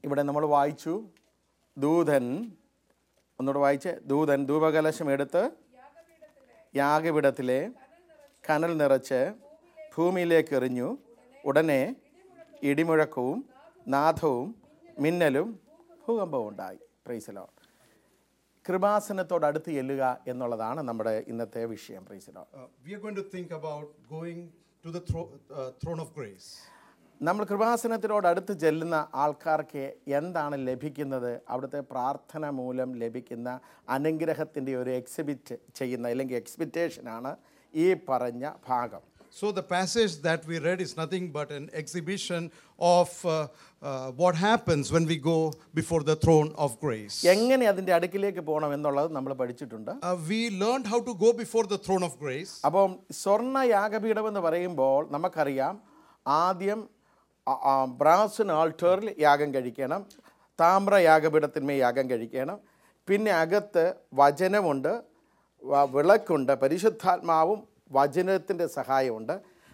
ഇവിടെ നമ്മൾ വായിച്ചു ദൂതൻ ഒന്നുകൂടെ വായിച്ച് ദൂതൻ ധൂപകലശം എടുത്ത് യാഗപീഠത്തിലെ കനൽ നിറച്ച് ഭൂമിയിലേക്ക് എറിഞ്ഞു ഉടനെ ഇടിമുഴക്കവും നാദവും മിന്നലും ഭൂകമ്പവും ഉണ്ടായി പ്രൈസലോ കൃപാസനത്തോടടുത്ത് ചെല്ലുക എന്നുള്ളതാണ് നമ്മുടെ ഇന്നത്തെ വിഷയം പ്രൈസലോ Uh, we are going to think about going to the thro- uh, throne of grace. നമ്മൾ കൃപാസനത്തിനോട് അടുത്ത് ചെല്ലുന്ന ആൾക്കാർക്ക് എന്താണ് ലഭിക്കുന്നത് അവിടുത്തെ പ്രാർത്ഥന മൂലം ലഭിക്കുന്ന അനുഗ്രഹത്തിൻ്റെ ഒരു എക്സിബിറ്റ് ചെയ്യുന്ന അല്ലെങ്കിൽ എക്സ്പെക്റ്റേഷനാണ് ഈ പറഞ്ഞ ഭാഗം So, the passage that we read is nothing but an exhibition of uh, uh, what happens when we go before the throne of grace. എങ്ങനെ അതിൻ്റെ അടുക്കിലേക്ക് പോകണം എന്നുള്ളത് നമ്മൾ പഠിച്ചിട്ടുണ്ട് Uh, we learned how to go before the throne of grace. അപ്പം സ്വർണ്ണ യാഗപീഠം എന്ന് പറയുമ്പോൾ നമുക്കറിയാം ആദ്യം ബ്രാസിൻ ആൾട്ടറിൽ യാഗം കഴിക്കണം താമ്ര യാഗപീഠത്തിന്മേൽ യാഗം കഴിക്കണം പിന്നെ അകത്ത് വചനമുണ്ട് വ- വിളക്കുണ്ട് പരിശുദ്ധാത്മാവും വചനത്തിൻ്റെ സഹായമുണ്ട്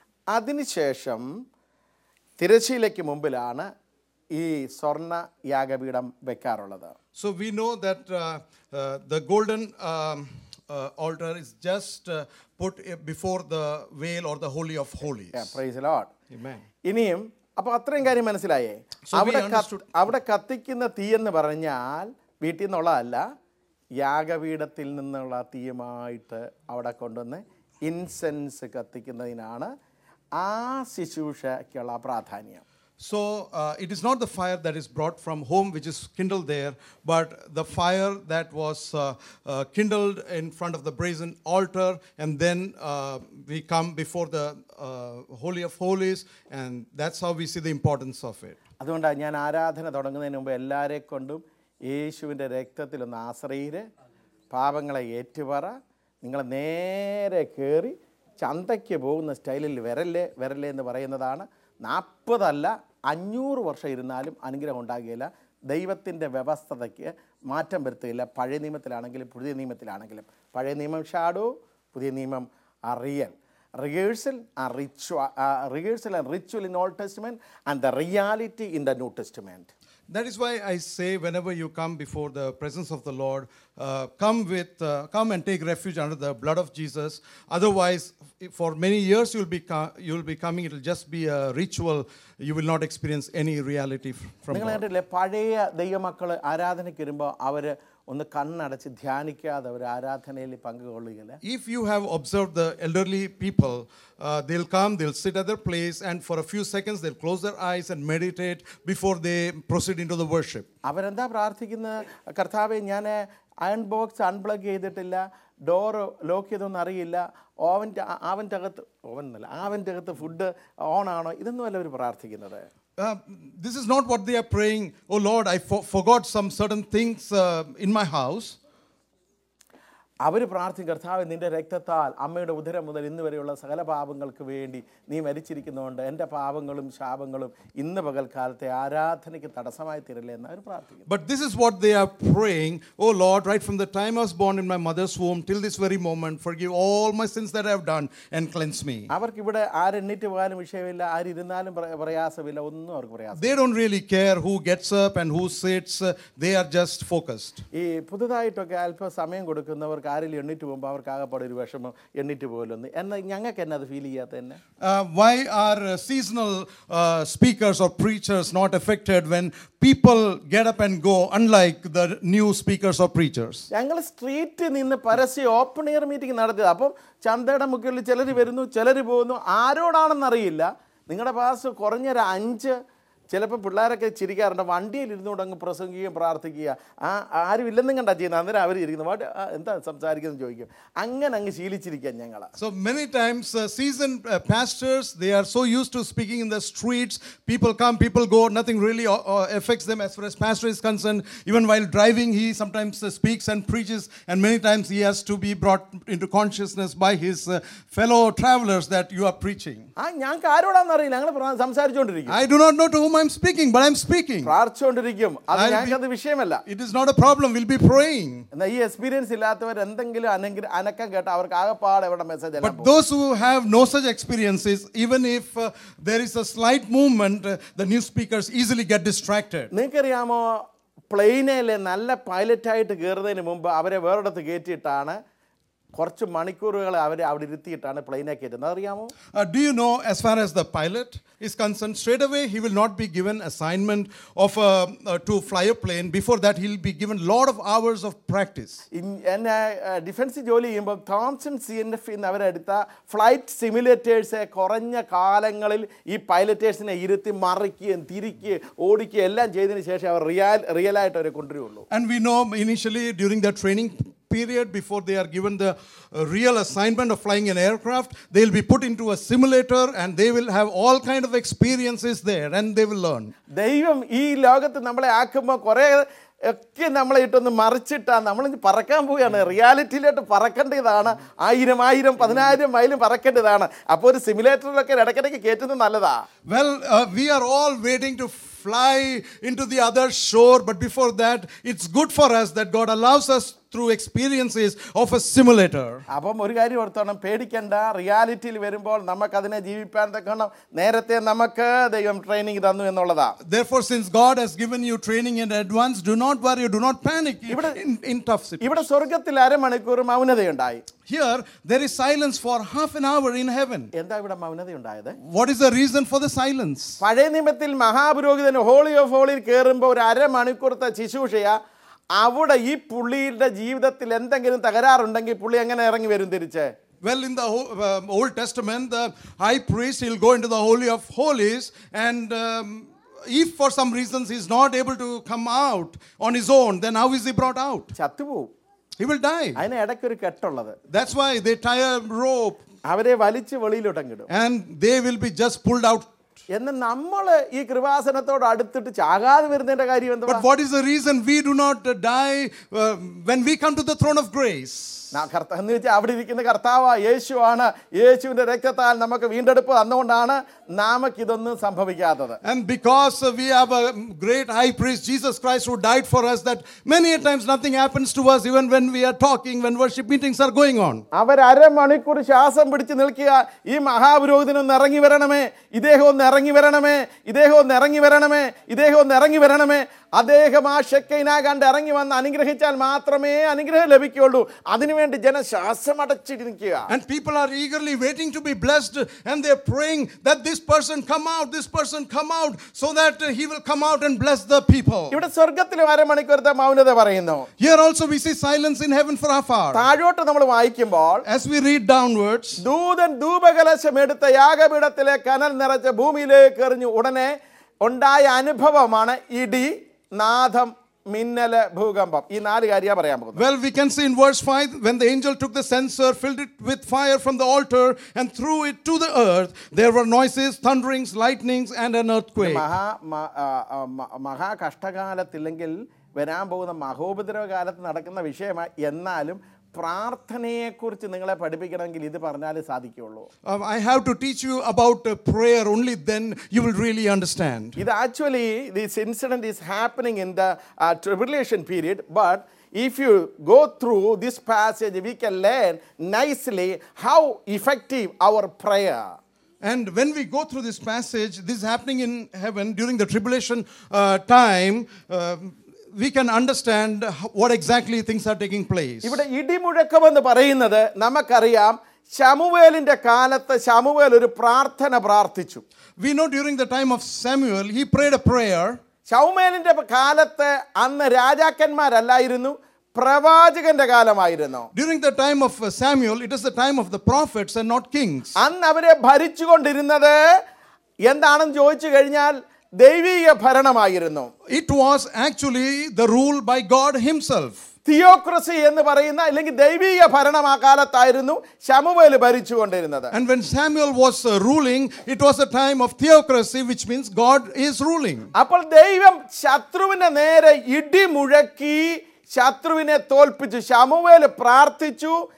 അതിനുശേഷം തിരശ്ശീലയ്ക്ക് മുമ്പിലാണ് ഈ സ്വർണ്ണ യാഗപീഠം വെക്കാറുള്ളത് So, we know that uh, uh, the golden um, uh, altar is just uh, put uh, before the veil or the Holy of Holies. Praise lord Amen. ഇനിയും അപ്പോൾ അത്രയും കാര്യം മനസ്സിലായേ So we അവിടെ കത്ത്- understood- അവിടെ കത്തിക്കുന്ന തീയെന്ന് പറഞ്ഞാൽ വീട്ടിൽ നിന്നുള്ളതല്ല യാഗപീഠത്തിൽ നിന്നുള്ള തീയുമായിട്ട് അവിടെ കൊണ്ടുവന്ന് ഇൻസെൻസ് കത്തിക്കുന്നതിനാണ് ആ ശുശ്രൂഷയ്ക്കുള്ള പ്രാധാന്യം So uh, it is not the fire that is brought from home, which is kindled there, but the fire that was uh, uh, kindled in front of the brazen altar, and then uh, we come before the uh, Holy of Holies, and that's how we see the importance of it. അതുകൊണ്ടാണ് ഞാൻ ആരാധന തുടങ്ങുന്നതിന് മുമ്പ് എല്ലാവരെ കൊണ്ടും യേശുവിൻ്റെ രക്തത്തിലൊന്ന് ആശ്രയിര് പാപങ്ങളെ ഏറ്റുപറ നിങ്ങൾ നേരെ കയറി ചന്തയ്ക്ക് പോകുന്ന സ്റ്റൈലിൽ വരല്ലേ വരല്ലേ എന്ന് പറയുന്നതാണ് നാൽപ്പതല്ല അഞ്ഞൂറ് വർഷം ഇരുന്നാലും അനുഗ്രഹം ഉണ്ടാകുകയില്ല ദൈവത്തിൻ്റെ വ്യവസ്ഥതയ്ക്ക് മാറ്റം വരുത്തുകയില്ല പഴയ നിയമത്തിലാണെങ്കിലും പുതിയ നിയമത്തിലാണെങ്കിലും പഴയ നിയമം ഷാഡോ പുതിയ നിയമം അറിയൽ റിഹേഴ്സൽ ആൻഡ് റിച്വ rehearsal and ritual in old testament and the reality in the new testament That is why I say, whenever you come before the presence of the Lord, uh, come with, uh, come and take refuge under the blood of Jesus. Otherwise, if for many years you'll be co- you'll be coming. It'll just be a ritual. You will not experience any reality f- from നിങ്ങൾ God. കണ്ടില്ലേ പഴയ ദൈവമക്കൾ ആരാധനയ്ക്ക് വരുമ്പോൾ അവർ ഒന്ന് കണ്ണടച്ച് ധ്യാനിക്കാതെ അവർ ആരാധനയിൽ പങ്കുകൊള്ളുകയില്ല If you have observed the elderly people, uh, they'll come, they'll sit at their place, and for a few seconds they'll close their eyes and meditate before they proceed into the worship. അവരെന്താ പ്രാർത്ഥിക്കുന്നത് കർത്താവെ ഞാൻ iron box unplug ചെയ്തിട്ടില്ല door lock ചെയ്തൊന്നും അറിയില്ല ഓവൻ്റെ ആവൻ്റെ അകത്ത് oven എന്നല്ല ആവൻ്റെ അകത്ത് ഫുഡ് ഓണാണോ ഇതൊന്നുമല്ല അവർ പ്രാർത്ഥിക്കുന്നത് Uh, this is not what they are praying. Oh Lord, I for- forgot some certain things uh, in my house. അവർ പ്രാർത്ഥിക്കും കർത്താവ് നിന്റെ രക്തത്താൽ അമ്മയുടെ ഉദരം മുതൽ ഇന്ന് വരെയുള്ള സകല പാപങ്ങൾക്ക് വേണ്ടി നീ മരിച്ചിരിക്കുന്നതുകൊണ്ട് എൻ്റെ പാപങ്ങളും ശാപങ്ങളും ഇന്ന് പകൽക്കാലത്തെ ആരാധനയ്ക്ക് തടസ്സമായി തീരല്ലേ എന്ന് അവർ പ്രാർത്ഥിക്കുന്നു But this is what they are praying. Oh Lord, right from the time I was born in my mother's womb till this very moment, forgive all my sins that I have done and cleanse me. അവർക്കിവിടെ ആരെണ്ണിറ്റ് പോകാനും വിഷയമില്ല ആരിരുന്നാലും പ്ര- പ്രയാസമില്ല ഒന്നും അവർക്ക് പ്രയാസം They don't really care who gets up and who sits, uh, they are just focused. ഈ പുതുതായിട്ടൊക്കെ അല്പം സമയം കൊടുക്കുന്നവർക്ക് ആരെങ്കിലും എണ്ണിറ്റ് പോകുമ്പോൾ അവർക്ക് ആകപ്പാടെ ഒരു വിഷമം എണ്ണിറ്റ് പോകലെന്ന് എന്നാൽ ഞങ്ങൾക്ക് എന്നെ അത് ഫീൽ ചെയ്യാത്ത തന്നെ Uh, why are uh, seasonal uh, speakers or preachers not affected when people get up and go, unlike the new speakers or preachers? ഞങ്ങൾ സ്ട്രീറ്റിൽ നിന്ന് പരസ്യ ഓപ്പൺ എയർ മീറ്റിംഗ് നടത്തുക അപ്പം ചന്തയുടെ മുകളിൽ ചിലർ വരുന്നു ചിലർ പോകുന്നു ആരോടാണെന്നറിയില്ല നിങ്ങളുടെ പാസ് കുറഞ്ഞൊരു അഞ്ച് ചിലപ്പോൾ പിള്ളേരൊക്കെ ചിരിക്കാറുണ്ട് വണ്ടിയിൽ ഇരുന്നുകൊണ്ട് അങ്ങ് പ്രസംഗിക്കുകയും പ്രാർത്ഥിക്കുക ആ ആരും ഇല്ലെന്നും കണ്ടാ ചെയ്യുന്നത് അന്നേരം അവർ ഇരിക്കുന്നു വാട്ട് ആ, എന്താ സംസാരിക്കുന്നത് ചോദിക്കും അങ്ങനെ അങ്ങ് ശീലിച്ചിരിക്കാം ഞങ്ങൾ So many times, uh, seasoned uh, pastors, they are so used to speaking in the streets. People come, people go. Nothing really uh, uh, affects them as far as pastor is concerned. Even while driving, he sometimes uh, speaks and preaches, and many times he has to be brought into consciousness by his uh, fellow travelers that you are preaching. ആ ഞങ്ങൾക്ക് ആരോടാണെന്നറിയില്ല ഞങ്ങൾ സംസാരിച്ചുകൊണ്ടിരിക്കും I do not know to whom I'm speaking, but I'm speaking. പ്രാർത്ഥിച്ചുകൊണ്ടിരിക്കും അത് I'll be- ഞങ്ങൾക്കത് വിഷയമല്ല It is not a problem. We'll be praying. എന്നാൽ ഈ experience ഇല്ലാത്തവർ എന്തെങ്കിലും അനങ്കി അനക്കം കേട്ട അവർക്ക് ആകെപ്പാടെ എവിടെ മെസ്സേജ് എല്ലാം But those who have no such experiences, even if uh, there is a slight movement, uh, the new speakers easily get distracted. നിങ്ങൾക്കറിയാമോ പ്ലെയിനിൽ നല്ല പൈലറ്റായിട്ട് കയറുന്നതിന് മുമ്പ് അവരെ വേറൊരിടത്ത് കയറ്റിയിട്ടാണ് കുറച്ച് മണിക്കൂറുകൾ അവരെ അവിടെ ഇരുത്തിയിട്ടാണ് പ്ലെയിനെ കയറ്റുന്നത് അറിയാമോ Uh, do you know, as far as the pilot is concerned, straight away he will not be given assignment of uh, uh, to fly a plane. Before that, he'll be given lot of hours of practice. ഇൻ- എന്നെ defence ജോലി ചെയ്യുമ്പോൾ Thomson C N F എന്ന് അവരെടുത്ത flight simulators കുറഞ്ഞ കാലങ്ങളിൽ ഈ പൈലറ്റേഴ്സിനെ ഇരുത്തി മറിക്കുകയും തിരിക്കുകയും ഓടിക്കുകയും എല്ലാം ചെയ്തതിന് ശേഷം അവർ റിയൽ റിയലായിട്ട് അവരെ കൊണ്ടുവരുള്ളൂ And we know initially during the training period, before they are given the uh, real assignment of flying an aircraft, they'll be put into a simulator and they will have all kind of experiences there and they will learn. ദൈവം ഈ ലോകത്ത് നമ്മളെ ആക്കുമ്പോൾ കുറേ ഒക്കെ നമ്മളെ ഇട്ടൊന്ന് മറിച്ചിട്ടാണ് നമ്മൾ പറക്കാൻ പോവുകയാണ് റിയാലിറ്റിയിലോട്ട് പറക്കേണ്ടതാണ് ആയിരം ആയിരം പതിനായിരം മൈലും പറക്കേണ്ടതാണ് അപ്പോൾ ഒരു സിമുലേറ്ററിലൊക്കെ ഇടയ്ക്കിടയ്ക്ക് കയറ്റുന്നത് നല്ലതാ Well, uh, we are all waiting to fly into the other shore, but before that, it's good for us that God allows us through experiences of a simulator. അപ്പം ഒരു കാര്യം ഓർത്തോണം പേടിക്കണ്ട റിയാലിറ്റിയിൽ വരുമ്പോൾ നമുക്കതിനെ ജീവിപ്പാൻ തക്കണം നേരത്തെ നമുക്ക് ദൈവം ട്രെയിനിങ് തന്നു എന്നുള്ളതാ Therefore, since God has given you training in advance, do not worry, do not panic in, in tough situations. ഇവിടെ സ്വർഗത്തിൽ അരമണിക്കൂർ മൗനതയുണ്ടായി Here, there is silence for half an hour in heaven. എന്താ ഇവിടെ മൗനതയുണ്ടായത് What is the reason for the silence? പഴയ നിയമത്തിൽ മഹാപുരോഹിതൻ holy of ഹോളിയിൽ കയറുമ്പോൾ ഒരു അരമണിക്കൂറത്തെ ശുശ്രൂഷയ അവിടെ ഈ പുള്ളിയുടെ ജീവിതത്തിൽ എന്തെങ്കിലും തകരാറുണ്ടെങ്കിൽ പുള്ളി എങ്ങനെ ഇറങ്ങി വരും തിരിച്ച് Well, in the Ho- um, Old Testament, the high priest, he'll go into the Holy of Holies, and um, if for some reasons he's not able to come out on his own, then how is he brought out? ചത്തുപോവും He will die. അതിന് ഇടയ്ക്കൊരു കെട്ടുള്ളത് That's why they tie a rope അവരെ വലിച്ച് വെളിയിലോട്ടങ്ങിടും and they will be just pulled out. എന്ന് നമ്മൾ ഈ കൃപാസനത്തോട് അടുത്തിട്ട് ചാകാതെ വരുന്നതിന്റെ കാര്യം എന്താ But what is the reason we do not uh, die uh, when we come to the throne of grace? നാ- കർത്ത- എന്ന് വെച്ചാൽ അവിടെ ഇരിക്കുന്ന കർത്താവ് യേശുവാണ് യേശുവിന്റെ രക്തത്താൽ നമുക്ക് വീണ്ടെടുപ്പ് തന്നുകൊണ്ടാണ് നമുക്ക് ഇതൊന്നും സംഭവിക്കാത്തത് And because uh, we have a great high priest, Jesus Christ, who died for us, that many a times nothing happens to us even when we are talking, when worship meetings are going on. അവർ അരമണിക്കൂർ ശ്വാസം പിടിച്ച് നിൽക്കുക ഈ മഹാപുരോഹിതനൊന്ന് ഇറങ്ങി വരണമേ ഇദ്ദേഹം ഒന്ന് ഇറങ്ങി വരണമേ ഇദ്ദേഹം ഒന്ന് ഇറങ്ങി വരണമേ ഇദ്ദേഹം ഒന്ന് ഇറങ്ങി വരണമേ അദ്ദേഹം ആ ഷെക്കൈന കണ്ട് ഇറങ്ങി വന്ന് അനുഗ്രഹിച്ചാൽ മാത്രമേ അനുഗ്രഹം ലഭിക്കുകയുള്ളൂ അതിനുവേണ്ടി ജനം ശ്വാസം അടച്ചിരിക്കുക And people are eagerly waiting to be blessed, and they're praying that this person come out, this person come out, so that uh, he will come out and bless the people. ഇവിടെ സ്വർഗത്തിലും അരമണിക്കൂറത്തെ മൗനത പറയുന്നു Here also we see silence in heaven for half hour. താഴോട്ട് നമ്മൾ വായിക്കുമ്പോൾ As we read downwards, ദൂതൻ ധൂപകലശം എടുത്ത യാഗപീഠത്തിലെ കനൽ നിറച്ച ഭൂമിയിലേക്ക് എറിഞ്ഞു ഉടനെ ഉണ്ടായ അനുഭവമാണ് ഇടി നാദം മിന്നല് ഭൂകമ്പം ഈ നാല് കാര്യമാണ് പറയാൻ പോകുന്നത് well, we can see in verse 5 when the angel took the censer, filled it with fire from the altar, and threw it to the earth, there were noises, thunderings, lightnings, and an earthquake. മഹാ മ- ആ, ആ, മ- മഹാ കഷ്ടകാലത്തില്ലെങ്കിൽ വരാൻ പോകുന്ന മഹോപദ്രവ കാലത്ത് നടക്കുന്ന വിഷയമാണ് എന്നാലും പ്രാർത്ഥനയെക്കുറിച്ച് നിങ്ങളെ പഠിപ്പിക്കണമെങ്കിൽ ഇത് പറഞ്ഞാലേ സാധിക്കുള്ളൂ Um, I have to teach you about uh, prayer, only then you will really understand. ഇത് actually this incident is happening in the tribulation period but if you go through this passage we can learn nicely how effective our prayer And when we go through this passage, this is happening in heaven during the tribulation uh, time, uh, we can understand how- what exactly things are taking place. ഇവിടെ ഇടിമുഴക്കമെന്ന് പറയുന്നത് നമുക്കറിയാം ശമുവേലിന്റെ കാലത്ത് ശമുവേൽ ഒരു പ്രാർത്ഥന പ്രാർത്ഥിച്ചു We know during the time of Samuel, he prayed a prayer. ശൗമേലിന്റെ കാലത്ത് അന്ന് രാജാക്കന്മാരല്ലായിരുന്നു പ്രവാചകന്റെ കാലമായിരുന്നു During the time of uh, Samuel, it is the time of the prophets and not kings. അന്ന് അവരെ ഭരിച്ചുകൊണ്ടിരുന്നത് എന്താണെന്ന് ചോദിച്ചു കഴിഞ്ഞാൽ ദൈവീക ഭരണമായിരുന്നു It was actually the rule by God Himself. Theocracy എന്ന് പറയുന്ന അല്ലെങ്കിൽ ദൈവീക ഭരണം ആ കാലത്തായിരുന്നു ശമുവേൽ ഭരിച്ചുകൊണ്ടിരുന്നത് And when Samuel was uh, ruling, it was a time of theocracy, which means God is ruling. അപ്പോൾ ദൈവം ശത്രുവിനെ നേരെ ഇടി മുഴക്കി ശത്രുവിനെ തോൽപ്പിച്ചു ശമുവേൽ പ്രാർത്ഥിച്ചു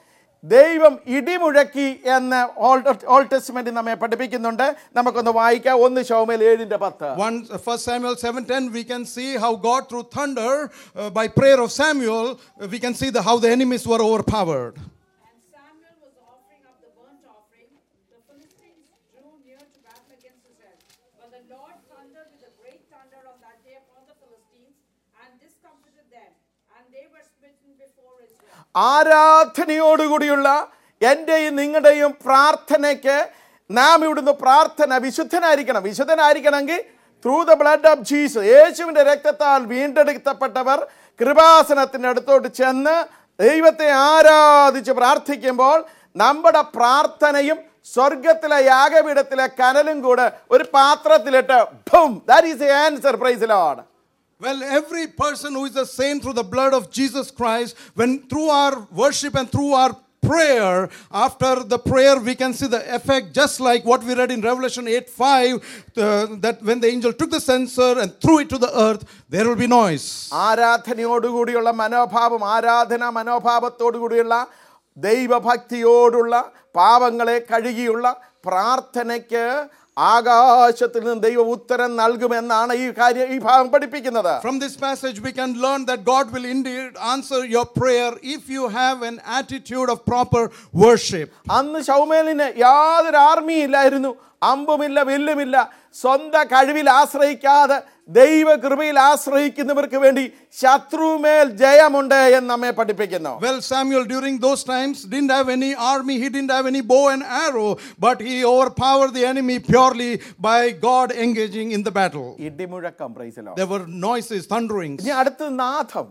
ദൈവം ഇടിമുഴക്കി എന്ന് ഓൾഡ് ഓൾഡ് ടെസ്റ്റ്മെന്റ് നമ്മെ പഠിപ്പിക്കുന്നുണ്ട് നമുക്കൊന്ന് വായിക്കാം ഒന്ന് ശോമേൽ ഏഴിന്റെ പത്ത് One, First Samuel 7:10, we can see how God through thunder, uh, by prayer of Samuel, uh, we can see the, how the enemies were overpowered. And Samuel was offering up the burnt offering. The Philistines drew near to battle against Israel. But the Lord thundered with a great thunder on that day upon the Philistines and discomfited them. And they were smitten before Israel. ആരാധനയോടുകൂടിയുള്ള എൻ്റെയും നിങ്ങളുടെയും പ്രാർത്ഥനയ്ക്ക് നാം ഇവിടുന്ന് പ്രാർത്ഥന വിശുദ്ധനായിരിക്കണം വിശുദ്ധനായിരിക്കണമെങ്കിൽ through the blood of Jesus യേശുവിൻ്റെ രക്തത്താൽ വീണ്ടെടുക്കപ്പെട്ടവർ കൃപാസനത്തിൻ്റെ അടുത്തോട്ട് ചെന്ന് ദൈവത്തെ ആരാധിച്ച് പ്രാർത്ഥിക്കുമ്പോൾ നമ്മുടെ പ്രാർത്ഥനയും സ്വർഗത്തിലെ യാഗപീഠത്തിലെ കനലും കൂടെ ഒരു പാത്രത്തിലിട്ട് ഭും that is a answer praise lord Well, every person who is a saint through the blood of Jesus Christ, when through our worship and through our prayer, after the prayer, we can see the effect, just like what we read in Revelation 8 5, uh, that when the angel took the censer and threw it to the earth, there will be noise. ആരാധനയോടുകൂടിയുള്ള മനോഭാവം ആരാധന മനോഭാവത്തോടുകൂടിയുള്ള ദൈവഭക്തിയോടുള്ള പാവങ്ങളെ കഴുകിയുള്ള പ്രാർത്ഥനയ്ക്ക് ആകാശത്തിൽ നിന്ന് ദൈവം ഉത്തരം നൽകുമെന്നാണ് ഈ കാര്യം ഈ ഭാഗം പഠിപ്പിക്കുന്നത് From this passage, we can learn that God will indeed answer your prayer if you have an attitude of proper worship. അന്ന് ശൗമേലിന് യാതൊരു ആർമിയും ഇല്ലായിരുന്നു അമ്പുമില്ല വില്ലുമില്ല സ്വന്തം കഴിവിൽ ആശ്രയിക്കാതെ ദൈവകൃപയിൽ ആശ്രയിക്കുന്നവർക്ക് വേണ്ടി ശത്രുമേൽ ജയമുണ്ട് എന്ന് നമ്മെ പഠിപ്പിക്കുന്നു Well, Samuel during those times didn't have any army, he didn't have any bow and arrow, but he overpowered the enemy purely by God engaging in the battle. ഇടിമുഴക്കം praise the Lord There were noises, thunderings. ഇനി അടുത്ത് നാഥം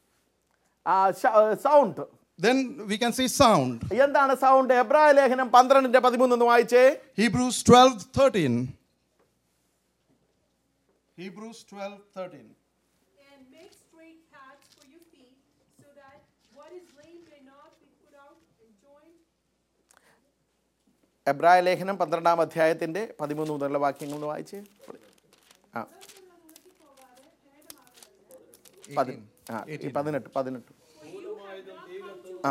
sound Then we can see sound. എന്താണ് sound എബ്രായ ലേഖനം പന്ത്രണ്ടിന്റെ പതിമൂന്ന് ഒന്ന് വായിച്ചേ Hebrews 12 13. Hebrews 12 13. And make straight paths for your feet, so that what is lame may not be put out and joined എബ്രായ ലേഖനം പന്ത്രണ്ടാം അധ്യായത്തിന്റെ പതിമൂന്ന് മുതലുള്ള വാക്യങ്ങൾ ഒന്ന് വായിച്ചേ ആ പതി- ആ ഈ പതിനെട്ട് പതിനെട്ട് ആ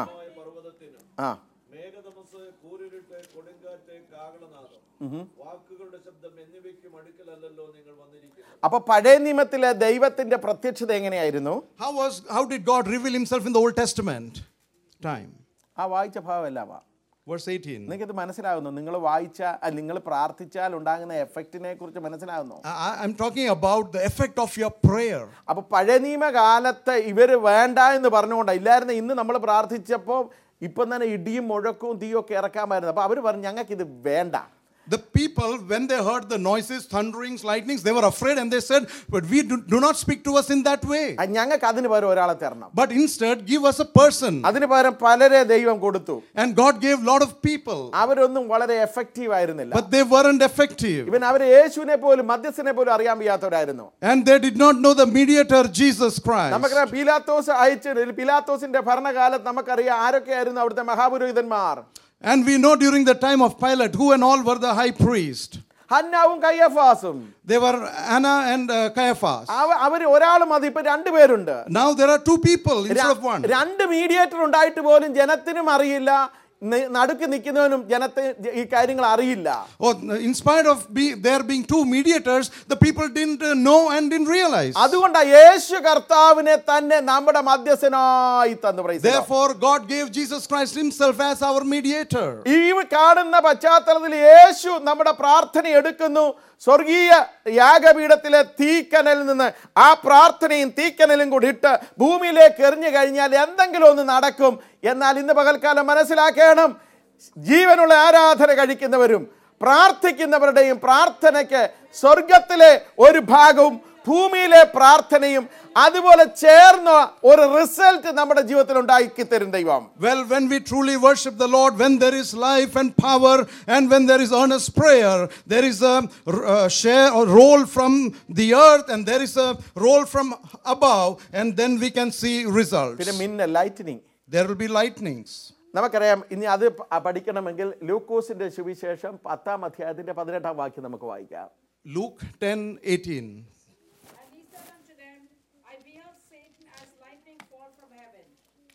ആ മേഘതമസ് കൂരിരുട്ട് കൊടുങ്കാറ്റ് കാകളനാദം വാക്കുകളുടെ ശബ്ദം എന്നിവയ്ക്കും അടുക്കലല്ലോ നിങ്ങൾ വന്നിരിക്കുന്നത് അപ്പൊ പഴയ നിയമത്തിലെ ദൈവത്തിന്റെ പ്രത്യക്ഷത എങ്ങനെയായിരുന്നു How was how did God reveal himself in the Old Testament? Time. ആ വായിച്ച ഭാവമല്ലാവാ Verse 18. നിങ്ങൾക്കിത് മനസ്സിലാകുന്നു നിങ്ങൾ വായിച്ച നിങ്ങൾ പ്രാർത്ഥിച്ചാൽ ഉണ്ടാകുന്ന എഫക്റ്റിനെ കുറിച്ച് മനസ്സിലാകുന്നു I, I- I'm talking about the effect of your prayer. അപ്പൊ പഴയ നിയമകാലത്ത് ഇവർ വേണ്ട എന്ന് പറഞ്ഞുകൊണ്ട് ഇല്ലായിരുന്നു ഇന്ന് നമ്മൾ പ്രാർത്ഥിച്ചപ്പോൾ ഇപ്പം തന്നെ ഇടിയും മുഴക്കവും തീയും ഒക്കെ ഇറക്കാമായിരുന്നു അപ്പോൾ അവർ പറഞ്ഞു ഞങ്ങൾക്ക് ഇത് വേണ്ട The people, when they heard the noises, thunderings, lightnings, they were afraid and they said, But we do, do not speak to us in that way. ആ, ഞങ്ങൾക്ക് അതിന് പകരം ഒരാളെ തരണം But instead, give us a person. അതിന് പകരം പലരെ ദൈവം കൊടുത്തു And God gave lot of people, അവരൊന്നും വളരെ എഫക്റ്റീവ് ആയിരുന്നില്ല but they weren't effective. ഇവൻ അവർ യേശുവിനെ പോലും മധ്യസ്ഥനെ പോലും അറിയാൻ വയ്യാത്തവരായിരുന്നു And they did not know the mediator, Jesus Christ. നമുക്കറിയാം പീലാത്തോസ് അയച്ചു പീലാത്തോസിന്റെ ഭരണകാലത്ത് നമുക്കറിയാം ആരൊക്കെയായിരുന്നു അവിടുത്തെ മഹാപുരോഹിതന്മാർ And we know during the time of Pilate who and all were the high priest. ഹന്നാവും കയ്യഫാസും They were Anna and uh, Caiaphas. അവ- അവര് ഒരാൾ മതി ഇപ്പൊ രണ്ടുപേരുണ്ട് Now there are two people instead of one. രണ്ട് മീഡിയേറ്റർ ഉണ്ടായിട്ട് പോലും ജനത്തിനും അറിയില്ല നി- നടുക്ക് നിൽക്കുന്നവനും ജനത്തെ ഈ കാര്യങ്ങൾ അറിയില്ല Oh, in spite of be, there being two mediators, the people didn't uh, know and didn't realize. അതുകൊണ്ടാണ് യേശു കർത്താവിനെ തന്നെ നമ്മുടെ മധ്യസ്ഥനായി തന്നു praise the Lord. Therefore, God gave Jesus Christ Himself as our mediator. ഈ കാണുന്ന പശ്ചാത്തലത്തിൽ യേശു നമ്മുടെ പ്രാർത്ഥന എടുക്കുന്നു സ്വർഗീയ യാഗപീഠത്തിലെ തീക്കനലിൽ നിന്ന് ആ പ്രാർത്ഥനയും തീക്കനലും കൂടി ഇട്ട് ഭൂമിയിലേക്ക് എറിഞ്ഞു കഴിഞ്ഞാൽ എന്തെങ്കിലും ഒന്ന് നടക്കും എന്നാൽ ഇന്ന് പകൽക്കാലം മനസ്സിലാക്കണം ജീവനുള്ള ആരാധന കഴിക്കുന്നവരും പ്രാർത്ഥിക്കുന്നവരുടെയും പ്രാർത്ഥനയ്ക്ക് സ്വർഗത്തിലെ ഒരു ഭാഗവും ഭൂമിയിലെ പ്രാർത്ഥനയും അതുപോലെ ചേർന്ന ഒരു റിസൾട്ട് നമ്മുടെ ജീവിതത്തിൽ ഉണ്ടാക്കി തരും ദൈവം Well, when we truly worship the Lord, when there is life and power, and when there is earnest prayer, there is a uh, share or roll from the earth, and there is a roll from above, and then we can see results. പിന്നെ മിന്നൽ lightning There will be lightnings. നമുക്കറിയാം ഇനി അത് പ- പഠിക്കണമെങ്കിൽ ലൂക്കോസിന്റെ സുവിശേഷം പത്താം അധ്യായത്തിന്റെ പതിനെട്ടാം വാക്യം നമുക്ക് വായിക്കാം Luke 10 18. And he said unto them, I beheld Satan as lightning fall from heaven.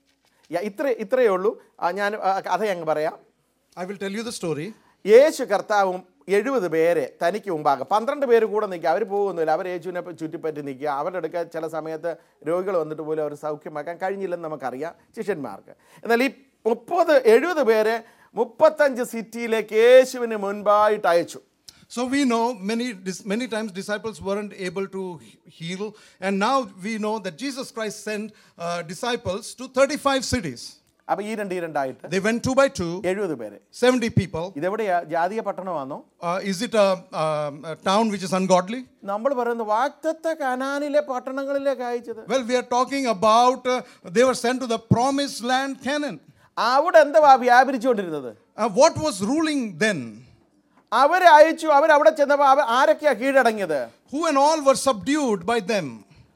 യ- ഇത്ര ഇത്രയേ ഉള്ളൂ ആ, ഞാൻ ആ, കഥ അങ്ങ് പറയാം I will tell you the story. യേശു കർത്താവും എഴുപത് പേരെ തനിക്ക് മുമ്പാകെ പന്ത്രണ്ട് പേര് കൂടെ നിൽക്കുക അവർ പോകുന്നില്ല അവർ യേശുവിനെ പ- ചുറ്റിപ്പറ്റി നിൽക്കുക അവരുടെ അടുക്ക ചില സമയത്ത് രോഗികൾ വന്നിട്ട് പോലും അവർ സൗഖ്യമാക്കാൻ കഴിഞ്ഞില്ലെന്ന് നമുക്കറിയാം ശിഷ്യന്മാർക്ക് എന്നാൽ ഈ മുപ്പത് എഴുപത് പേരെ മുപ്പത്തഞ്ച് സിറ്റിയിലേക്ക് യേശുവിന് മുൻപായിട്ട് അയച്ചു So we know many, dis- many times disciples weren't able to he- heal, and now we know that Jesus Christ sent uh, disciples to 35 cities. അപ്പോൾ ഈ രണ്ട് ഈ രണ്ടായിട്ട് They went two by two, എഴുപത് പേര് 70 people. ഇതെവിടെയാ ജാതീയ പട്ടണമാണോ Uh, is it a, um, a town which is ungodly? നമ്മൾ പറയുന്നത് വാക്തത്വ കനാനിലെ പട്ടണങ്ങളിലേക്ക് അയച്ചത് Well, we are talking about uh, they were sent to the promised land Canaan. അവിടെ എന്തുവാ വ്യാപരിച്ചുകൊണ്ടിരുന്നത് Uh, what was ruling then? അവരെ അയച്ചു അവരവിടെ ചെന്നപ്പോൾ അവർ ആരൊക്കെയാ കീഴടങ്ങിയത് Who and all were subdued by them?